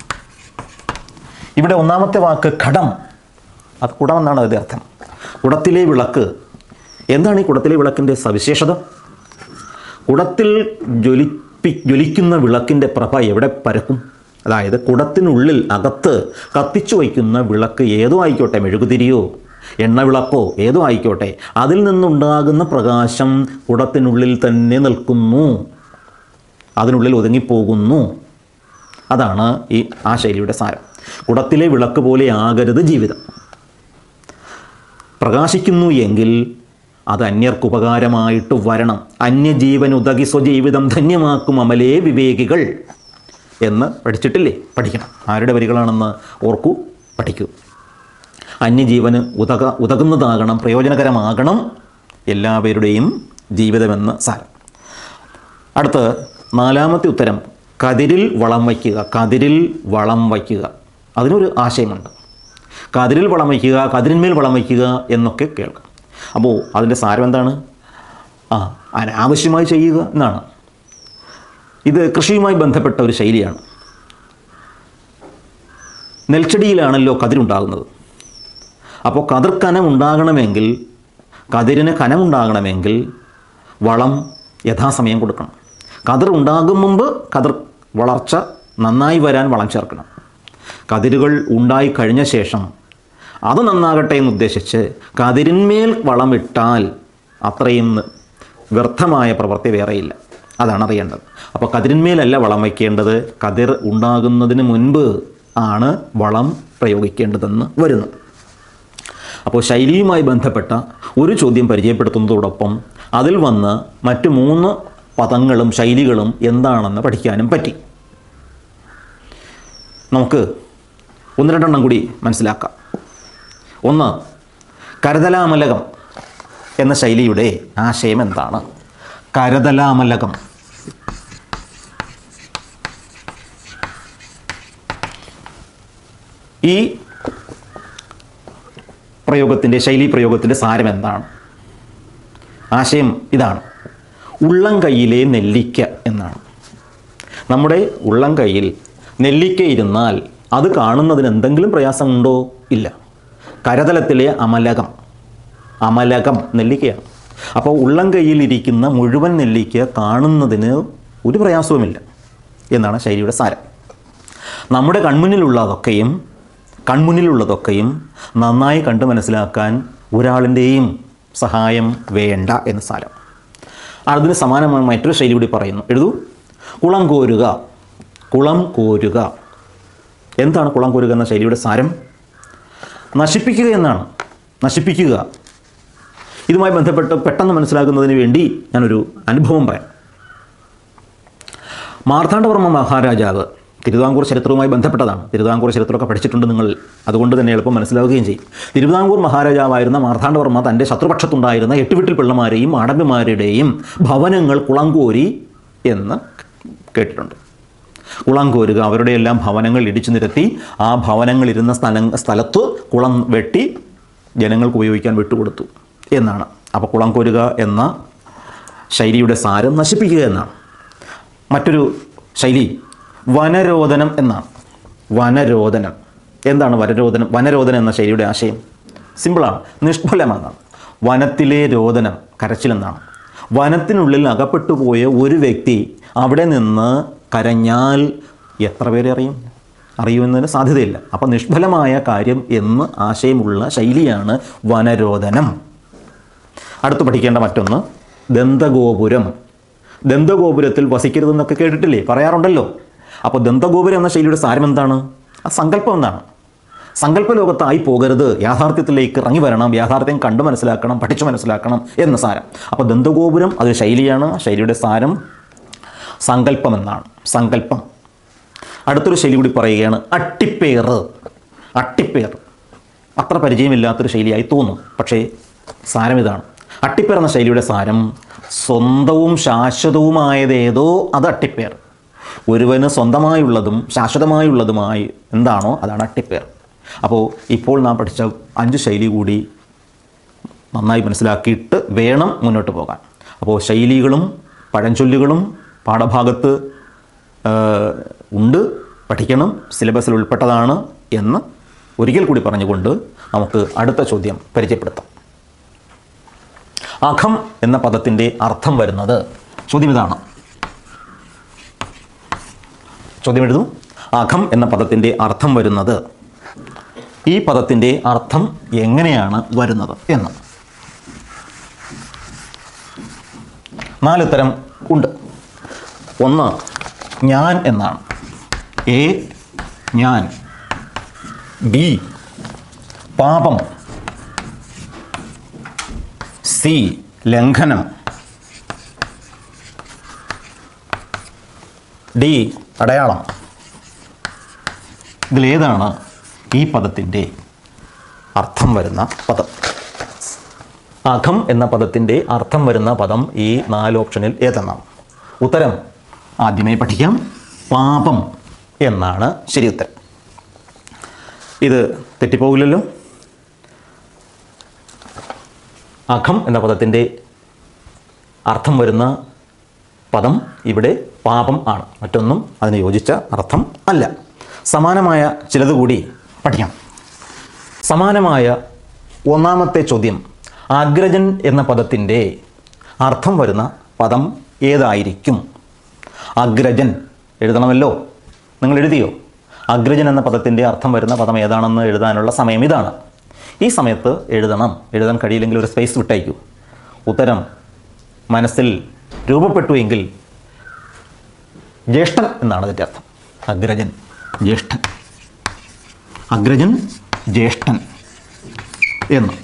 ഇവിടെ ഒന്നാമത്തെ വാക്ക് ഘടം അത് കുടം എന്നാണ് അതിൻ്റെ അർത്ഥം കുടത്തിലെ വിളക്ക് എന്താണ് ഈ കുടത്തിലെ വിളക്കിൻ്റെ സവിശേഷത കുടത്തിൽ ജ്വലി കത്തി ജ്വലിക്കുന്ന വിളക്കിൻ്റെ പ്രഭ എവിടെ പരക്കും അതായത് കുടത്തിനുള്ളിൽ അകത്ത് കത്തിച്ചു വയ്ക്കുന്ന വിളക്ക് ഏതോ ആയിക്കോട്ടെ മെഴുകുതിരിയോ എണ്ണവിളക്കോ ഏതോ ആയിക്കോട്ടെ അതിൽ നിന്നുണ്ടാകുന്ന പ്രകാശം കുടത്തിനുള്ളിൽ തന്നെ നിൽക്കുന്നു അതിനുള്ളിൽ ഒതുങ്ങിപ്പോകുന്നു അതാണ് ഈ ആ ശൈലിയുടെ സാരം കുടത്തിലെ വിളക്ക് പോലെ ആകരുത് ജീവിതം പ്രകാശിക്കുന്നു എങ്കിൽ അത് അന്യർക്ക് ഉപകാരമായിട്ട് വരണം അന്യജീവൻ ഉതകി സ്വജീവിതം ധന്യമാക്കും അമലേ വിവേകികൾ എന്ന് പഠിച്ചിട്ടില്ലേ പഠിക്കണം ആരുടെ വരികളാണെന്ന് ഓർക്കൂ പഠിക്കൂ അന്യജീവന് ഉതക ഉതകുന്നതാകണം പ്രയോജനകരമാകണം എല്ലാവരുടെയും ജീവിതമെന്ന് സാരം അടുത്ത് നാലാമത്തെ ഉത്തരം കതിരിൽ വളം വയ്ക്കുക കതിരിൽ വളം വയ്ക്കുക അതിനൊരു ആശയമുണ്ട് കതിരിൽ വളം വയ്ക്കുക കതിരിന്മേൽ വളം വയ്ക്കുക എന്നൊക്കെ കേൾക്കാം അപ്പോൾ അതിൻ്റെ സാരം എന്താണ് ആ അനാവശ്യമായി ചെയ്യുക എന്നാണ് ഇത് കൃഷിയുമായി ബന്ധപ്പെട്ട ഒരു ശൈലിയാണ് നെൽച്ചെടിയിലാണല്ലോ കതിരുണ്ടാകുന്നത് അപ്പോൾ കതിർ കനം ഉണ്ടാകണമെങ്കിൽ കതിരിന് കനമുണ്ടാകണമെങ്കിൽ വളം യഥാസമയം കൊടുക്കണം കതിർ ഉണ്ടാകും മുമ്പ് കതിർ വളർച്ച നന്നായി വരാൻ വളം ചേർക്കണം കതിരുകൾ ഉണ്ടായി കഴിഞ്ഞ ശേഷം അത് നന്നാകട്ടെ എന്ന് ഉദ്ദേശിച്ച് കതിരിന്മേൽ വളമിട്ടാൽ അത്രയും വ്യർത്ഥമായ പ്രവൃത്തി വേറെയില്ല അതാണ് അറിയേണ്ടത് അപ്പോൾ കതിരിന്മേലല്ല വളം വയ്ക്കേണ്ടത് കതിർ ഉണ്ടാകുന്നതിന് മുൻപ് ആണ് വളം പ്രയോഗിക്കേണ്ടതെന്ന് വരുന്നു അപ്പോൾ ശൈലിയുമായി ബന്ധപ്പെട്ട ഒരു ചോദ്യം പരിചയപ്പെടുത്തുന്നതോടൊപ്പം അതിൽ വന്ന് മറ്റ് മൂന്ന് പദങ്ങളും ശൈലികളും എന്താണെന്ന് പഠിക്കാനും പറ്റി നമുക്ക് ഒന്ന് രണ്ടെണ്ണം കൂടി മനസ്സിലാക്കാം ഒന്ന് കരതലാമലകം എന്ന ശൈലിയുടെ ആശയം എന്താണ് കരതലാമലകം ഈ പ്രയോഗത്തിൻ്റെ ശൈലി പ്രയോഗത്തിൻ്റെ സാരം എന്താണ് ആശയം ഇതാണ് ഉള്ളം കൈയിലെ നെല്ലിക്ക എന്നാണ് നമ്മുടെ ഉള്ളം കൈയിൽ നെല്ലിക്ക ഇരുന്നാൽ അത് കാണുന്നതിന് എന്തെങ്കിലും പ്രയാസമുണ്ടോ ഇല്ല കരതലത്തിലെ അമലകം അമലകം നെല്ലിക്കയാണ് അപ്പോൾ ഉള്ളം കൈയിൽ ഇരിക്കുന്ന മുഴുവൻ നെല്ലിക്ക കാണുന്നതിന് ഒരു പ്രയാസവുമില്ല എന്നാണ് ശൈലിയുടെ സാരം നമ്മുടെ കൺമുന്നിലുള്ളതൊക്കെയും കൺമുന്നിലുള്ളതൊക്കെയും നന്നായി കണ്ട് മനസ്സിലാക്കാൻ ഒരാളിൻ്റെയും സഹായം വേണ്ട എന്ന് സാരം അതിന് സമാനമായ മറ്റൊരു ശൈലി കൂടി പറയുന്നു എഴുതൂ കുളം കോരുക കുളം കോരുക എന്താണ് കുളം കോരുക എന്ന ശൈലിയുടെ സാരം നശിപ്പിക്കുക എന്നാണ് നശിപ്പിക്കുക ഇതുമായി ബന്ധപ്പെട്ട് പെട്ടെന്ന് മനസ്സിലാക്കുന്നതിന് വേണ്ടി ഞാനൊരു അനുഭവം പറയാം മാർത്താണ്ഡവർമ്മ മഹാരാജാവ് തിരുവിതാംകൂർ ചരിത്രവുമായി ബന്ധപ്പെട്ടതാണ് തിരുവിതാംകൂർ ചരിത്രമൊക്കെ പഠിച്ചിട്ടുണ്ട് നിങ്ങൾ അതുകൊണ്ട് തന്നെ എളുപ്പം മനസ്സിലാവുകയും ചെയ്യും തിരുവിതാംകൂർ മഹാരാജാവായിരുന്ന മാർത്താണ്ഡവർമ്മ തൻ്റെ ശത്രുപക്ഷത്തുണ്ടായിരുന്ന എട്ടുവിട്ടിൽ പിള്ളമാരെയും ആടമ്പിമാരുടെയും ഭവനങ്ങൾ കുളങ്കോരി എന്ന് കേട്ടിട്ടുണ്ട് കുളം കോരുക അവരുടെ എല്ലാം ഭവനങ്ങൾ ഇടിച്ചു നിരത്തി ആ ഭവനങ്ങൾ ഇരുന്ന സ്ഥല സ്ഥലത്ത് കുളം വെട്ടി ജനങ്ങൾക്ക് ഉപയോഗിക്കാൻ വിട്ടുകൊടുത്തു എന്നാണ് അപ്പോൾ കുളം കോരുക എന്ന ശൈലിയുടെ സാരം നശിപ്പിക്കുക എന്നാണ് മറ്റൊരു ശൈലി വനരോധനം എന്നാണ് വനരോധനം എന്താണ് വനരോധനം വനരോധനം എന്ന ശൈലിയുടെ ആശയം സിമ്പിളാണ് നിഷ്ഫലമെന്നാണ് വനത്തിലെ രോദനം കരച്ചിലെന്നാണ് വനത്തിനുള്ളിൽ അകപ്പെട്ടു പോയ ഒരു വ്യക്തി അവിടെ നിന്ന് കരഞ്ഞാൽ എത്ര പേരെ അറിയും അറിയുമെന്നതിന് സാധ്യതയില്ല അപ്പോൾ നിഷ്ഫലമായ കാര്യം എന്ന് ആശയമുള്ള ശൈലിയാണ് വനരോധനം അടുത്ത് പഠിക്കേണ്ട മറ്റൊന്ന് ദന്തഗോപുരം ദന്തഗോപുരത്തിൽ വസിക്കരുതെന്നൊക്കെ കേട്ടിട്ടില്ലേ പറയാറുണ്ടല്ലോ അപ്പോൾ ദന്തഗോപുരം എന്ന ശൈലിയുടെ സാരം എന്താണ് ആ സങ്കല്പം എന്താണ് സങ്കല്പ ലോകത്തായി പോകരുത് യാഥാർത്ഥ്യത്തിലേക്ക് ഇറങ്ങി വരണം യാഥാർത്ഥ്യം കണ്ടു മനസ്സിലാക്കണം പഠിച്ചു മനസ്സിലാക്കണം എന്ന സാരം അപ്പോൾ ദന്തഗോപുരം അതൊരു ശൈലിയാണ് ആ ശൈലിയുടെ സാരം സങ്കല്പം എന്നാണ് സങ്കല്പം അടുത്തൊരു ശൈലി കൂടി പറയുകയാണ് അട്ടിപ്പേറ് അട്ടിപ്പേർ അത്ര പരിചയമില്ലാത്തൊരു ശൈലിയായി തോന്നും പക്ഷേ സാരം ഇതാണ് അട്ടിപ്പേർ എന്ന ശൈലിയുടെ സാരം സ്വന്തവും ശാശ്വതവുമായതേതോ അത് അട്ടിപ്പേർ ഒരുവന് സ്വന്തമായുള്ളതും ശാശ്വതമായുള്ളതുമായി എന്താണോ അതാണ് അട്ടിപ്പേർ അപ്പോൾ ഇപ്പോൾ നാം പഠിച്ച അഞ്ച് ശൈലി കൂടി നന്നായി മനസ്സിലാക്കിയിട്ട് വേണം മുന്നോട്ട് പോകാൻ അപ്പോൾ ശൈലികളും പഴഞ്ചൊല്ലുകളും പാഠഭാഗത്ത് ആ, ഉണ്ട് പഠിക്കണം സിലബസിൽ ഉൾപ്പെട്ടതാണ് എന്ന് ഒരിക്കൽ കൂടി പറഞ്ഞുകൊണ്ട് നമുക്ക് അടുത്ത ചോദ്യം പരിചയപ്പെടുത്താം അഖം എന്ന പദത്തിൻ്റെ അർത്ഥം വരുന്നത് ചോദ്യം ഇതാണ് ചോദ്യം എഴുതൂ അഖം എന്ന പദത്തിൻ്റെ അർത്ഥം വരുന്നത് ഈ പദത്തിൻ്റെ അർത്ഥം എങ്ങനെയാണ് വരുന്നത് എന്ന് നാലുത്തരം ഉണ്ട് ഒന്ന് ഞാൻ എന്നാണ് എ ഞാൻ ബി പാപം സി ലംഘനം ഡി അടയാളം ഇതിലേതാണ് ഈ പദത്തിൻ്റെ അർത്ഥം വരുന്ന പദം അഖം എന്ന പദത്തിൻ്റെ അർത്ഥം വരുന്ന പദം ഈ നാല് ഓപ്ഷനിൽ ഏതെന്നാണ് ഉത്തരം ആദ്യമേ പഠിക്കാം പാപം എന്നാണ് ശരി ഉത്തരം ഇത് തെറ്റിപ്പോകില്ലല്ലോ അഖം എന്ന പദത്തിൻ്റെ അർത്ഥം വരുന്ന പദം ഇവിടെ പാപം ആണ് മറ്റൊന്നും അതിന് യോജിച്ച അർത്ഥം അല്ല സമാനമായ ചിലത് കൂടി പഠിക്കാം സമാനമായ ഒന്നാമത്തെ ചോദ്യം അഗ്രജൻ എന്ന പദത്തിൻ്റെ അർത്ഥം വരുന്ന പദം ഏതായിരിക്കും അഗ്രജൻ എഴുതണമല്ലോ നിങ്ങൾ എഴുതിയോ അഗ്രജൻ എന്ന പദത്തിൻ്റെ അർത്ഥം വരുന്ന പദം ഏതാണെന്ന് എഴുതാനുള്ള സമയം ഇതാണ് ഈ സമയത്ത് എഴുതണം എഴുതാൻ കഴിയില്ലെങ്കിൽ ഒരു സ്പേസ് വിട്ടയക്കൂ ഉത്തരം മനസ്സിൽ രൂപപ്പെട്ടു എങ്കിൽ ജ്യേഷ്ഠൻ എന്നാണ് അതിൻ്റെ അർത്ഥം അഗ്രജൻ ജ്യേഷ്ഠൻ അഗ്രജൻ ജ്യേഷ്ഠൻ എന്ന്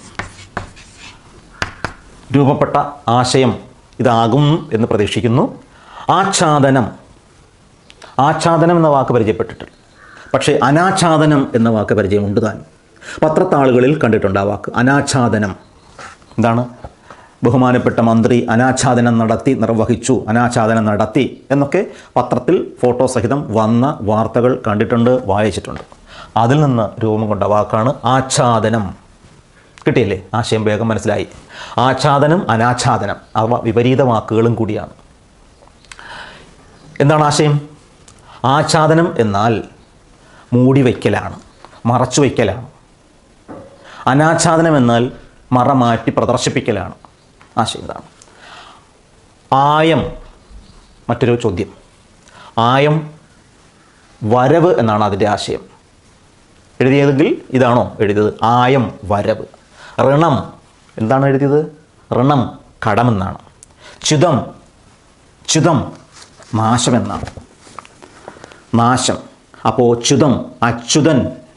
രൂപപ്പെട്ട ആശയം ഇതാകും എന്ന് പ്രതീക്ഷിക്കുന്നു ആച്ഛാദനം ആച്ഛാദനം എന്ന വാക്ക് പരിചയപ്പെട്ടിട്ടില്ല പക്ഷേ അനാച്ഛാദനം എന്ന വാക്ക് പരിചയമുണ്ട് താൻ പത്രത്താളുകളിൽ കണ്ടിട്ടുണ്ട് ആ വാക്ക് അനാച്ഛാദനം എന്താണ് ബഹുമാനപ്പെട്ട മന്ത്രി അനാച്ഛാദനം നടത്തി നിർവഹിച്ചു അനാച്ഛാദനം നടത്തി എന്നൊക്കെ പത്രത്തിൽ ഫോട്ടോ സഹിതം വന്ന വാർത്തകൾ കണ്ടിട്ടുണ്ട് വായിച്ചിട്ടുണ്ട് അതിൽ നിന്ന് രൂപം കൊണ്ട വാക്കാണ് ആച്ഛാദനം കിട്ടിയില്ലേ ആശയം വേഗം മനസ്സിലായി ആച്ഛാദനം അനാച്ഛാദനം അവ വിപരീത വാക്കുകളും കൂടിയാണ് എന്താണ് ആശയം ആച്ഛാദനം എന്നാൽ മൂടി വയ്ക്കലാണ് മറച്ചു വയ്ക്കലാണ് അനാച്ഛാദനം എന്നാൽ മറ മാറ്റി പ്രദർശിപ്പിക്കലാണ് ആശയം ഇതാണ് ആയം മറ്റൊരു ചോദ്യം ആയം വരവ് എന്നാണ് അതിൻ്റെ ആശയം എഴുതിയതെങ്കിൽ ഇതാണോ എഴുതിയത് ആയം വരവ് ഋണം എന്താണ് എഴുതിയത് ഋണം കടമെന്നാണ് ച്യുതം ച്യുതം നാശമെന്നാണ് നാശം അപ്പോൾ ച്യുതം അച്യുതൻ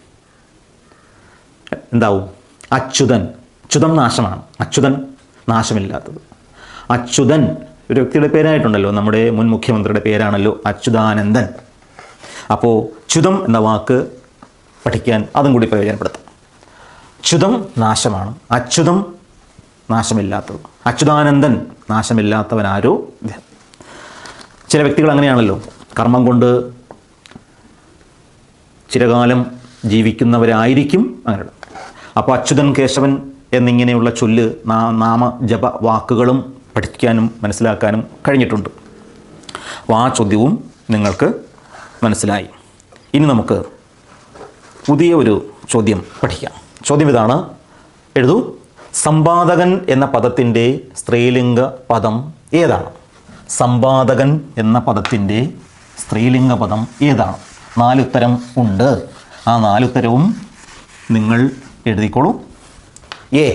എന്താവും അച്യുതൻ ച്യുതം നാശമാണ് അച്യുതൻ നാശമില്ലാത്തത് അച്യുതൻ ഒരു വ്യക്തിയുടെ പേരായിട്ടുണ്ടല്ലോ നമ്മുടെ മുൻ മുഖ്യമന്ത്രിയുടെ പേരാണല്ലോ അച്യുതാനന്ദൻ അപ്പോൾ ച്യുതം എന്ന വാക്ക് പഠിക്കാൻ അതും കൂടി പ്രയോജനപ്പെടുത്താം ച്യുതം നാശമാണ് അച്യുതം നാശമില്ലാത്തത് അച്യുതാനന്ദൻ നാശമില്ലാത്തവനാരോ ഇദ്ദേഹം. ചില വ്യക്തികൾ അങ്ങനെയാണല്ലോ കർമ്മം കൊണ്ട് ചിരകാലം ജീവിക്കുന്നവരായിരിക്കും അങ്ങനെയുള്ള അപ്പോൾ അച്യുതൻ കേശവൻ എന്നിങ്ങനെയുള്ള ചൊല്ല് നാ- നാമ ജപ വാക്കുകളും പഠിക്കാനും മനസ്സിലാക്കാനും കഴിഞ്ഞിട്ടുണ്ട് അപ്പോൾ ആ ചോദ്യവും നിങ്ങൾക്ക് മനസ്സിലായി ഇനി നമുക്ക് പുതിയ ഒരു ചോദ്യം പഠിക്കാം ചോദ്യം ഇതാണ് എഴുതൂ സമ്പാദകൻ എന്ന പദത്തിൻ്റെ സ്ത്രീലിംഗ പദം ഏതാണ് സമ്പാദകൻ എന്ന പദത്തിൻ്റെ സ്ത്രീലിംഗ പദം ഏതാണ് നാലുത്തരം ഉണ്ട് ആ നാലുത്തരവും നിങ്ങൾ എഴുതിക്കോളൂ എ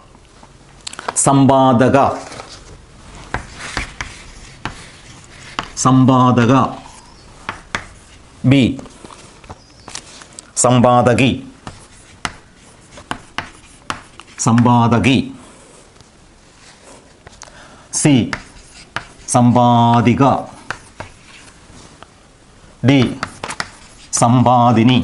സമ്പാദക സമ്പാദക ബി സമ്പാദകി സമ്പാദകി സി സമ്പാദിക ഡി സമ്പാദിനി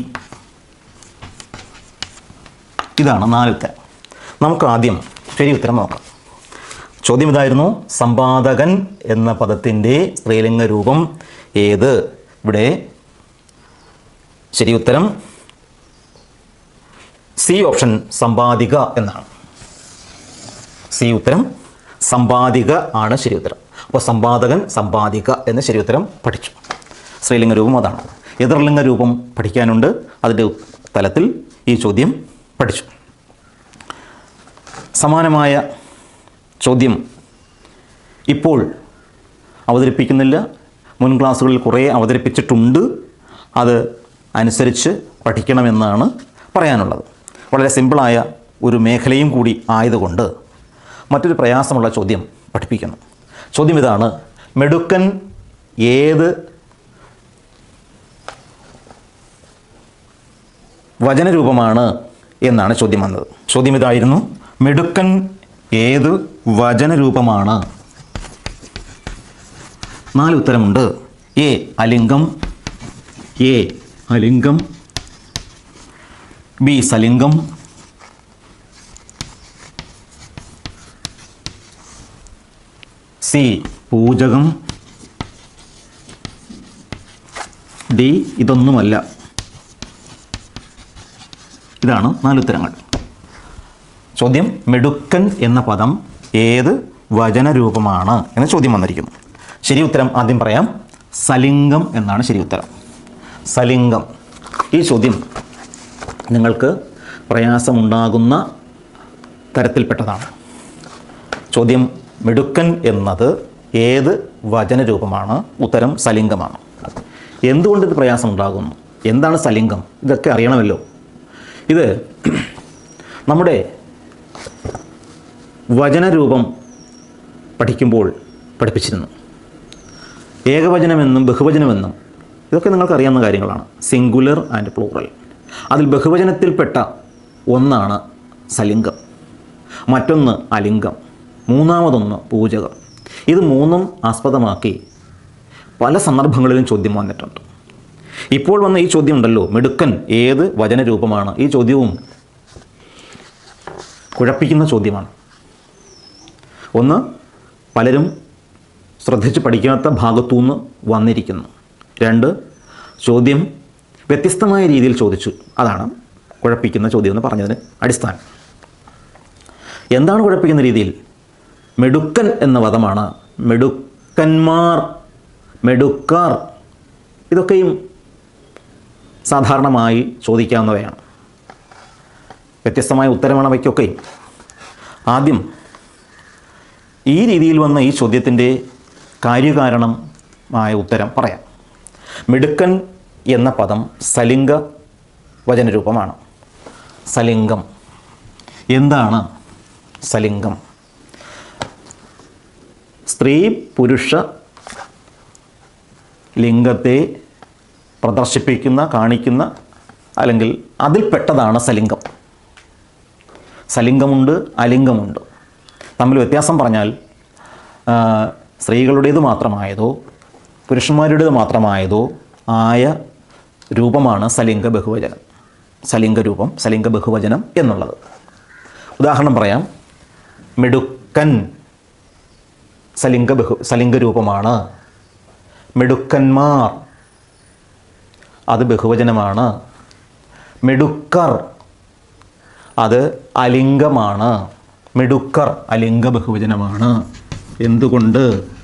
ഇതാണ് നാലത്തെ നമുക്ക് ആദ്യം ശരി ഉത്തരം നോക്കാം ചോദ്യം ഇതായിരുന്നു സമ്പാദകൻ എന്ന പദത്തിൻ്റെ സ്ത്രീലിംഗ രൂപം ഏത് ഇവിടെ ശരി ഉത്തരം സി ഓപ്ഷൻ സമ്പാദിക എന്നാണ് സി ഉത്തരം സമ്പാദിക ആണ് ശരി ഉത്തരം അപ്പോൾ സമ്പാദകൻ സമ്പാദിക എന്ന ശരി ഉത്തരം പഠിച്ചു സ്ത്രീലിംഗ രൂപം അതാണ് എതിർലിംഗ രൂപം പഠിക്കാനുണ്ട് അതിൻ്റെ തലത്തിൽ ഈ ചോദ്യം പഠിച്ചു സമാനമായ ചോദ്യം ഇപ്പോൾ അവതരിപ്പിക്കുന്നില്ല മുൻ ക്ലാസ്സുകളിൽ കുറേ അവതരിപ്പിച്ചിട്ടുണ്ട് അത് അനുസരിച്ച് പഠിക്കണമെന്നാണ് പറയാനുള്ളത് വളരെ സിമ്പിളായ ഒരു മേഖലയും കൂടി ആയതുകൊണ്ട് മറ്റൊരു പ്രയാസമുള്ള ചോദ്യം പഠിപ്പിക്കുന്നു ചോദ്യം ഇതാണ് മെടുക്കൻ ഏത് വചനരൂപമാണ് എന്നാണ് ചോദ്യം വന്നത് ചോദ്യം ഇതായിരുന്നു മെടുക്കൻ ഏത് വചനരൂപമാണ് നാല് ഉത്തരമുണ്ട് എ അലിംഗം എ അലിംഗം ബി സലിംഗം സി പൂജകം ഡി ഇതൊന്നുമല്ല ഇതാണ് നാലുത്തരങ്ങൾ ചോദ്യം മെടുക്കൻ എന്ന പദം ഏത് വചനരൂപമാണ് എന്ന ചോദ്യം വന്നിരിക്കുന്നു ശരി ഉത്തരം ആദ്യം പറയാം സലിംഗം എന്നാണ് ശരി ഉത്തരം സലിംഗം ഈ ചോദ്യം നിങ്ങൾക്ക് പ്രയാസമുണ്ടാകുന്ന തരത്തിൽപ്പെട്ടതാണ് ചോദ്യം മിടുക്കൻ എന്നത് ഏത് വചനരൂപമാണ് ഉത്തരം സലിംഗമാണ് എന്തുകൊണ്ട് ഇത് പ്രയാസമുണ്ടാകുന്നു എന്താണ് സലിംഗം ഇതൊക്കെ അറിയണമല്ലോ ഇത് നമ്മുടെ വചനരൂപം പഠിക്കുമ്പോൾ പഠിപ്പിച്ചിരുന്നു ഏകവചനമെന്നും ബഹുവചനമെന്നും ഇതൊക്കെ നിങ്ങൾക്ക് അറിയാവുന്ന കാര്യങ്ങളാണ് സിംഗുലർ ആൻഡ് പ്ലൂറൽ അതിൽ ബഹുവചനത്തിൽപ്പെട്ട ഒന്നാണ് സലിംഗം മറ്റൊന്ന് അലിംഗം മൂന്നാമതൊന്ന് പൂജകം ഇത് മൂന്നും ആസ്പദമാക്കി പല സന്ദർഭങ്ങളിലും ചോദ്യം വന്നിട്ടുണ്ട് ഇപ്പോൾ വന്ന ഈ ചോദ്യം ഉണ്ടല്ലോ മിടുക്കൻ ഏത് വചനരൂപമാണ് ഈ ചോദ്യവും കുഴപ്പിക്കുന്ന ചോദ്യമാണ് ഒന്ന് പലരും ശ്രദ്ധിച്ച് പഠിക്കാത്ത ഭാഗത്തുനിന്ന് വന്നിരിക്കുന്നു രണ്ട് ചോദ്യം വ്യത്യസ്തമായ രീതിയിൽ ചോദിച്ചു അതാണ് കുഴപ്പിക്കുന്ന ചോദ്യം എന്ന് പറഞ്ഞതിന് അടിസ്ഥാനം എന്താണ് കുഴപ്പിക്കുന്ന രീതിയിൽ മെടുക്കൻ എന്ന പദമാണ് മെടുക്കന്മാർ മെടുക്കാർ ഇതൊക്കെയും സാധാരണമായി ചോദിക്കാവുന്നവയാണ് വ്യത്യസ്തമായ ഉത്തരമാണ് അവയ്ക്കൊക്കെയും ആദ്യം ഈ രീതിയിൽ വന്ന ഈ ചോദ്യത്തിൻ്റെ കാര്യകാരണമായ ഉത്തരം പറയാം മിടുക്കൻ എന്ന പദം സലിംഗ വചനരൂപമാണ് സലിംഗം എന്താണ് സലിംഗം സ്ത്രീ പുരുഷ ലിംഗത്തെ പ്രദർശിപ്പിക്കുന്ന കാണിക്കുന്ന അല്ലെങ്കിൽ അതിൽപ്പെട്ടതാണ് സലിംഗം സലിംഗമുണ്ട് അലിംഗമുണ്ട് തമ്മിൽ വ്യത്യാസം പറഞ്ഞാൽ ആ, സ്ത്രീകളുടേത് മാത്രമായതോ പുരുഷന്മാരുടേത് മാത്രമായതോ ആയ രൂപമാണ് സലിംഗ ബഹുവചനം സലിംഗ രൂപം സലിംഗ ബഹുവചനം എന്നുള്ളത് ഉദാഹരണം പറയാം മിടുക്കൻ സലിംഗ ബഹു സലിംഗ രൂപമാണ് മിടുക്കന്മാർ അത് ബഹുവചനമാണ് മിടുക്കർ അത് അലിംഗമാണ് മിടുക്കർ അലിംഗ ബഹുവചനമാണ് എന്തുകൊണ്ട്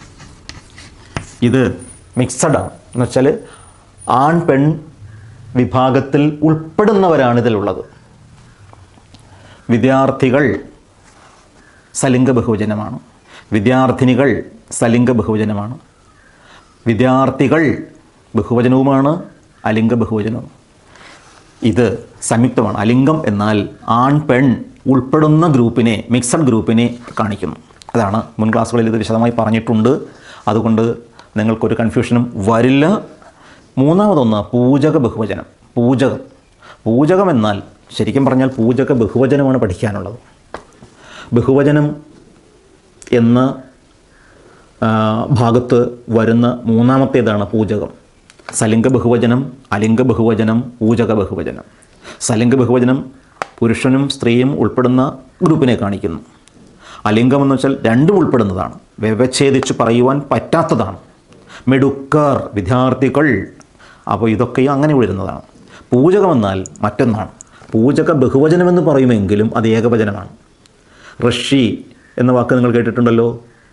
ഇത് മിക്സഡാണ് എന്ന് വെച്ചാൽ ആൺ പെൺ വിഭാഗത്തിൽ ഉൾപ്പെടുന്നവരാണ് ഇതിലുള്ളത് വിദ്യാർത്ഥികൾ സലിംഗ ബഹുവചനമാണ് വിദ്യാർത്ഥിനികൾ സലിംഗ ബഹുവചനമാണ് വിദ്യാർത്ഥികൾ ബഹുവചനവുമാണ് അലിംഗ ബഹുവചനവും ഇത് സംയുക്തമാണ് അലിംഗം എന്നാൽ ആൺ പെൺ ഉൾപ്പെടുന്ന ഗ്രൂപ്പിനെ മിക്സഡ് ഗ്രൂപ്പിനെ കാണിക്കുന്നു അതാണ് മുൻ ക്ലാസ്സുകളിൽ ഇത് വിശദമായി പറഞ്ഞിട്ടുണ്ട് അതുകൊണ്ട് നിങ്ങൾക്കൊരു കൺഫ്യൂഷനും വരില്ല മൂന്നാമതൊന്ന് പൂജക ബഹുവചനം പൂജകം പൂജകം എന്നാൽ ശരിക്കും പറഞ്ഞാൽ പൂജക ബഹുവചനമാണ് പഠിക്കാനുള്ളത് ബഹുവചനം എന്ന ആ, ഭാഗത്ത് വരുന്ന മൂന്നാമത്തേതാണ് പൂജകം സലിംഗ ബഹുവചനം അലിംഗ ബഹുവചനം പൂജക ബഹുവചനം സലിംഗ ബഹുവചനം പുരുഷനും സ്ത്രീയും ഉൾപ്പെടുന്ന ഗ്രൂപ്പിനെ കാണിക്കുന്നു അലിംഗം എന്ന് വെച്ചാൽ രണ്ടും ഉൾപ്പെടുന്നതാണ് വ്യവച്ഛേദിച്ച് പറയുവാൻ പറ്റാത്തതാണ് മിടുക്കർ വിദ്യാർത്ഥികൾ അപ്പോൾ ഇതൊക്കെ അങ്ങനെ വരുന്നതാണ് പൂജകമെന്നാൽ മറ്റൊന്നാണ് പൂജക ബഹുവചനമെന്ന് പറയുമെങ്കിലും അത് ഏകവചനമാണ് ഋഷി എന്ന വാക്ക് നിങ്ങൾ കേട്ടിട്ടുണ്ടല്ലോ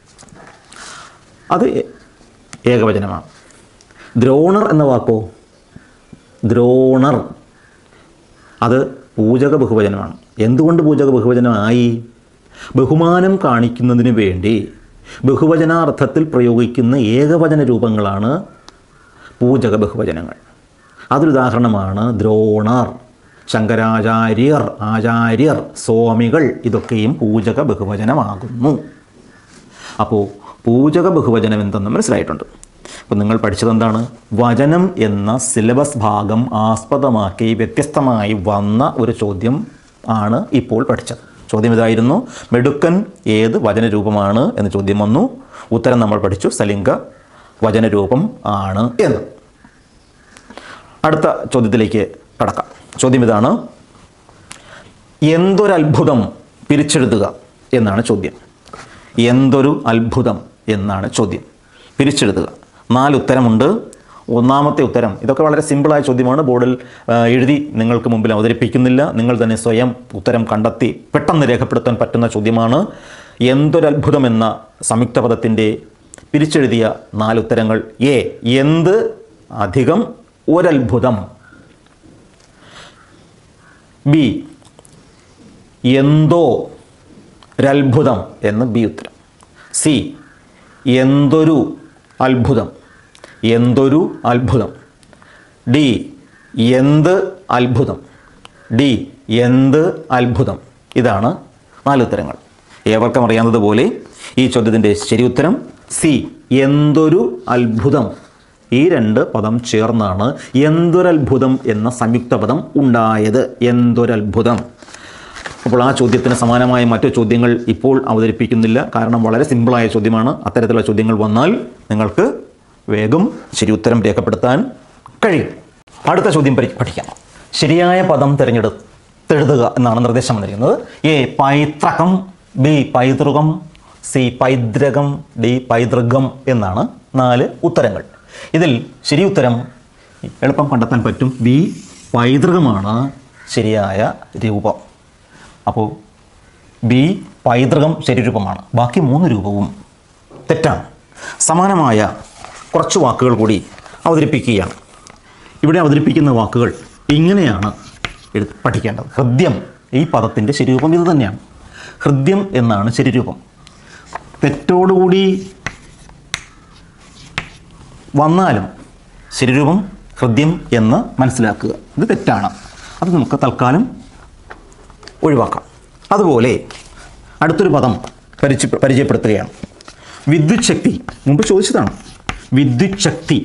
അത് ഏ- ഏകവചനമാണ് ദ്രോണർ എന്ന വാക്കോ ദ്രോണർ അത് പൂജക ബഹുവചനമാണ് എന്തുകൊണ്ട് പൂജക ബഹുവചനമായി ബഹുമാനം കാണിക്കുന്നതിന് വേണ്ടി ബഹുവചനാർത്ഥത്തിൽ പ്രയോഗിക്കുന്ന ഏകവചന രൂപങ്ങളാണ് പൂജക ബഹുവചനങ്ങൾ അതൊരു ഉദാഹരണമാണ് ദ്രോണർ ശങ്കരാചാര്യർ ആചാര്യർ സ്വാമികൾ ഇതൊക്കെയും പൂജക ബഹുവചനമാകുന്നു അപ്പോൾ പൂജക ബഹുവചനം എന്തെന്ന് മനസ്സിലായിട്ടുണ്ട് അപ്പോൾ നിങ്ങൾ പഠിച്ചത് എന്താണ് വചനം എന്ന സിലബസ് ഭാഗം ആസ്പദമാക്കി വ്യത്യസ്തമായി വന്ന ഒരു ചോദ്യം ആണ് ഇപ്പോൾ പഠിച്ചത് ചോദ്യം ഇതായിരുന്നു മെടുക്കൻ ഏത് വചനരൂപമാണ് എന്ന ചോദ്യം വന്നു ഉത്തരം നമ്മൾ പഠിച്ചു സലിംഗ വചനരൂപം ആണ് എന്ന് അടുത്ത ചോദ്യത്തിലേക്ക് കടക്കാം ചോദ്യം ഇതാണ് എന്തൊരത്ഭുതം പിരിച്ചെഴുതുക എന്നാണ് ചോദ്യം എന്തൊരു അത്ഭുതം എന്നാണ് ചോദ്യം പിരിച്ചെഴുതുക നാല് ഉത്തരമുണ്ട് ഒന്നാമത്തെ ഉത്തരം ഇതൊക്കെ വളരെ സിമ്പിളായ ചോദ്യമാണ് ബോർഡിൽ ആ, എഴുതി നിങ്ങൾക്ക് മുമ്പിൽ അവതരിപ്പിക്കുന്നില്ല നിങ്ങൾ തന്നെ സ്വയം ഉത്തരം കണ്ടെത്തി പെട്ടെന്ന് രേഖപ്പെടുത്താൻ പറ്റുന്ന ചോദ്യമാണ് എന്തൊരത്ഭുതം എന്ന സംയുക്ത പദത്തിൻ്റെ പിരിച്ചെഴുതിയ നാല് ഉത്തരങ്ങൾ എ എന്ത് അധികം ഒരത്ഭുതം ബി എന്തോ ഒരത്ഭുതം എന്ന് ബി ഉത്തരം സി എന്തൊരു അത്ഭുതം എന്തൊരു അത്ഭുതം ഡി എന്ത് അത്ഭുതം ഡി എന്ത് അത്ഭുതം ഇതാണ് നാല് ഉത്തരങ്ങൾ ഏവർക്കും അറിയാവുന്നതുപോലെ ഈ ചോദ്യത്തിൻ്റെ ശരി ഉത്തരം സി എന്തൊരു അത്ഭുതം ഈ രണ്ട് പദം ചേർന്നാണ് എന്തൊരത്ഭുതം എന്ന സംയുക്ത പദം ഉണ്ടായത് എന്തൊരത്ഭുതം അപ്പോൾ ആ ചോദ്യത്തിന് സമാനമായ മറ്റു ചോദ്യങ്ങൾ ഇപ്പോൾ അവതരിപ്പിക്കുന്നില്ല കാരണം വളരെ സിമ്പിളായ ചോദ്യമാണ് അത്തരത്തിലുള്ള ചോദ്യങ്ങൾ വന്നാൽ നിങ്ങൾക്ക് വേഗം ശരി ഉത്തരം രേഖപ്പെടുത്താൻ കഴിയും അടുത്ത ചോദ്യം പരി പഠിക്കാം ശരിയായ പദം തിരഞ്ഞെടുത്തെഴുതുക എന്നാണ് നിർദ്ദേശം വന്നിരിക്കുന്നത് എ പൈത്രകം ബി പൈതൃകം സി പൈതൃകം ഡി പൈതൃകം എന്നാണ് നാല് ഉത്തരങ്ങൾ ഇതിൽ ശരി ഉത്തരം എളുപ്പം കണ്ടെത്താൻ പറ്റും ബി പൈതൃകമാണ് ശരിയായ രൂപം അപ്പോൾ ബി പൈതൃകം ശരീരൂപമാണ് ബാക്കി മൂന്ന് രൂപവും തെറ്റാണ് സമാനമായ കുറച്ച് വാക്കുകൾ കൂടി അവതരിപ്പിക്കുകയാണ് ഇവിടെ അവതരിപ്പിക്കുന്ന വാക്കുകൾ ഇങ്ങനെയാണ് എഴു- പഠിക്കേണ്ടത് ഹൃദ്യം ഈ പദത്തിൻ്റെ ശരീരൂപം ഇത് തന്നെയാണ് ഹൃദ്യം എന്നാണ് ശരീരൂപം തെറ്റോടുകൂടി വന്നാലും ശരീരൂപം ഹൃദ്യം എന്ന് മനസ്സിലാക്കുക ഇത് തെറ്റാണ് അത് നമുക്ക് തൽക്കാലം ഒഴിവാക്കാം അതുപോലെ അടുത്തൊരു പദം പരിചയ പരിചയപ്പെടുത്തുകയാണ് വിദ്യുത് ശക്തി മുമ്പ് ചോദിച്ചതാണ് വിദ്യുത് ശക്തി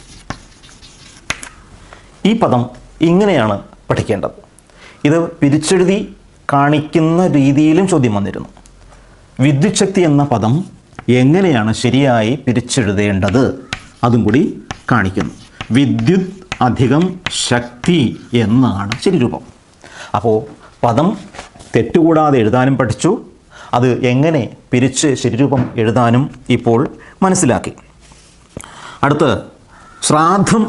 ഈ പദം ഇങ്ങനെയാണ് പഠിക്കേണ്ടത് ഇത് പിരിച്ചെഴുതി കാണിക്കുന്ന രീതിയിലും ചോദ്യം വന്നിരുന്നു വിദ്യുത് ശക്തി എന്ന പദം എങ്ങനെയാണ് ശരിയായി പിരിച്ചെഴുതേണ്ടത് അതും കൂടി കാണിക്കുന്നു വിദ്യുത് അധികം ശക്തി എന്നാണ് ശരി രൂപം അപ്പോൾ പദം തെറ്റുകൂടാതെ എഴുതാനും പഠിച്ചു അത് എങ്ങനെ പിരിച്ച് ശരിരൂപം എഴുതാനും ഇപ്പോൾ മനസ്സിലാക്കി അടുത്ത് ശ്രാദ്ധം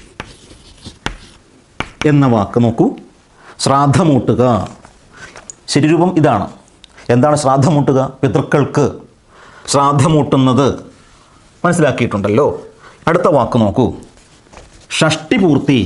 എന്ന വാക്ക് നോക്കൂ ശ്രാദ്ധമൂട്ടുക ശരിരൂപം ഇതാണ് എന്താണ് ശ്രാദ്ധമൂട്ടുക പിതൃക്കൾക്ക് ശ്രാദ്ധമൂട്ടുന്നത് മനസ്സിലാക്കിയിട്ടുണ്ടല്ലോ അടുത്ത വാക്ക് നോക്കൂ ഷഷ്ടി പൂർത്തി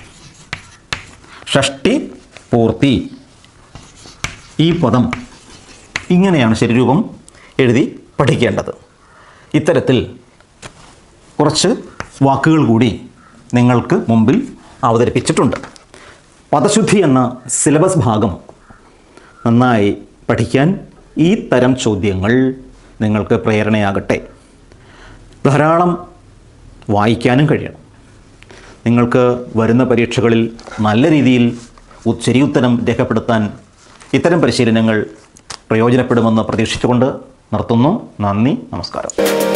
ഷഷ്ടി പൂർത്തി ഈ പദം ഇങ്ങനെയാണ് ശരിരൂപം എഴുതി പഠിക്കേണ്ടത് ഇത്തരത്തിൽ കുറച്ച് വാക്കുകൾ കൂടി നിങ്ങൾക്ക് മുമ്പിൽ അവതരിപ്പിച്ചിട്ടുണ്ട് പദശുദ്ധി എന്ന സിലബസ് ഭാഗം നന്നായി പഠിക്കാൻ ഈ തരം ചോദ്യങ്ങൾ നിങ്ങൾക്ക് പ്രേരണയാകട്ടെ ധാരാളം വായിക്കാനും കഴിയണം നിങ്ങൾക്ക് വരുന്ന പരീക്ഷകളിൽ നല്ല രീതിയിൽ ഉ- ശരിയുത്തരം രേഖപ്പെടുത്താൻ ഇത്തരം പരിശീലനങ്ങൾ പ്രയോജനപ്പെടുമെന്ന് പ്രതീക്ഷിച്ചുകൊണ്ട് നിർത്തുന്നു നന്ദി നമസ്കാരം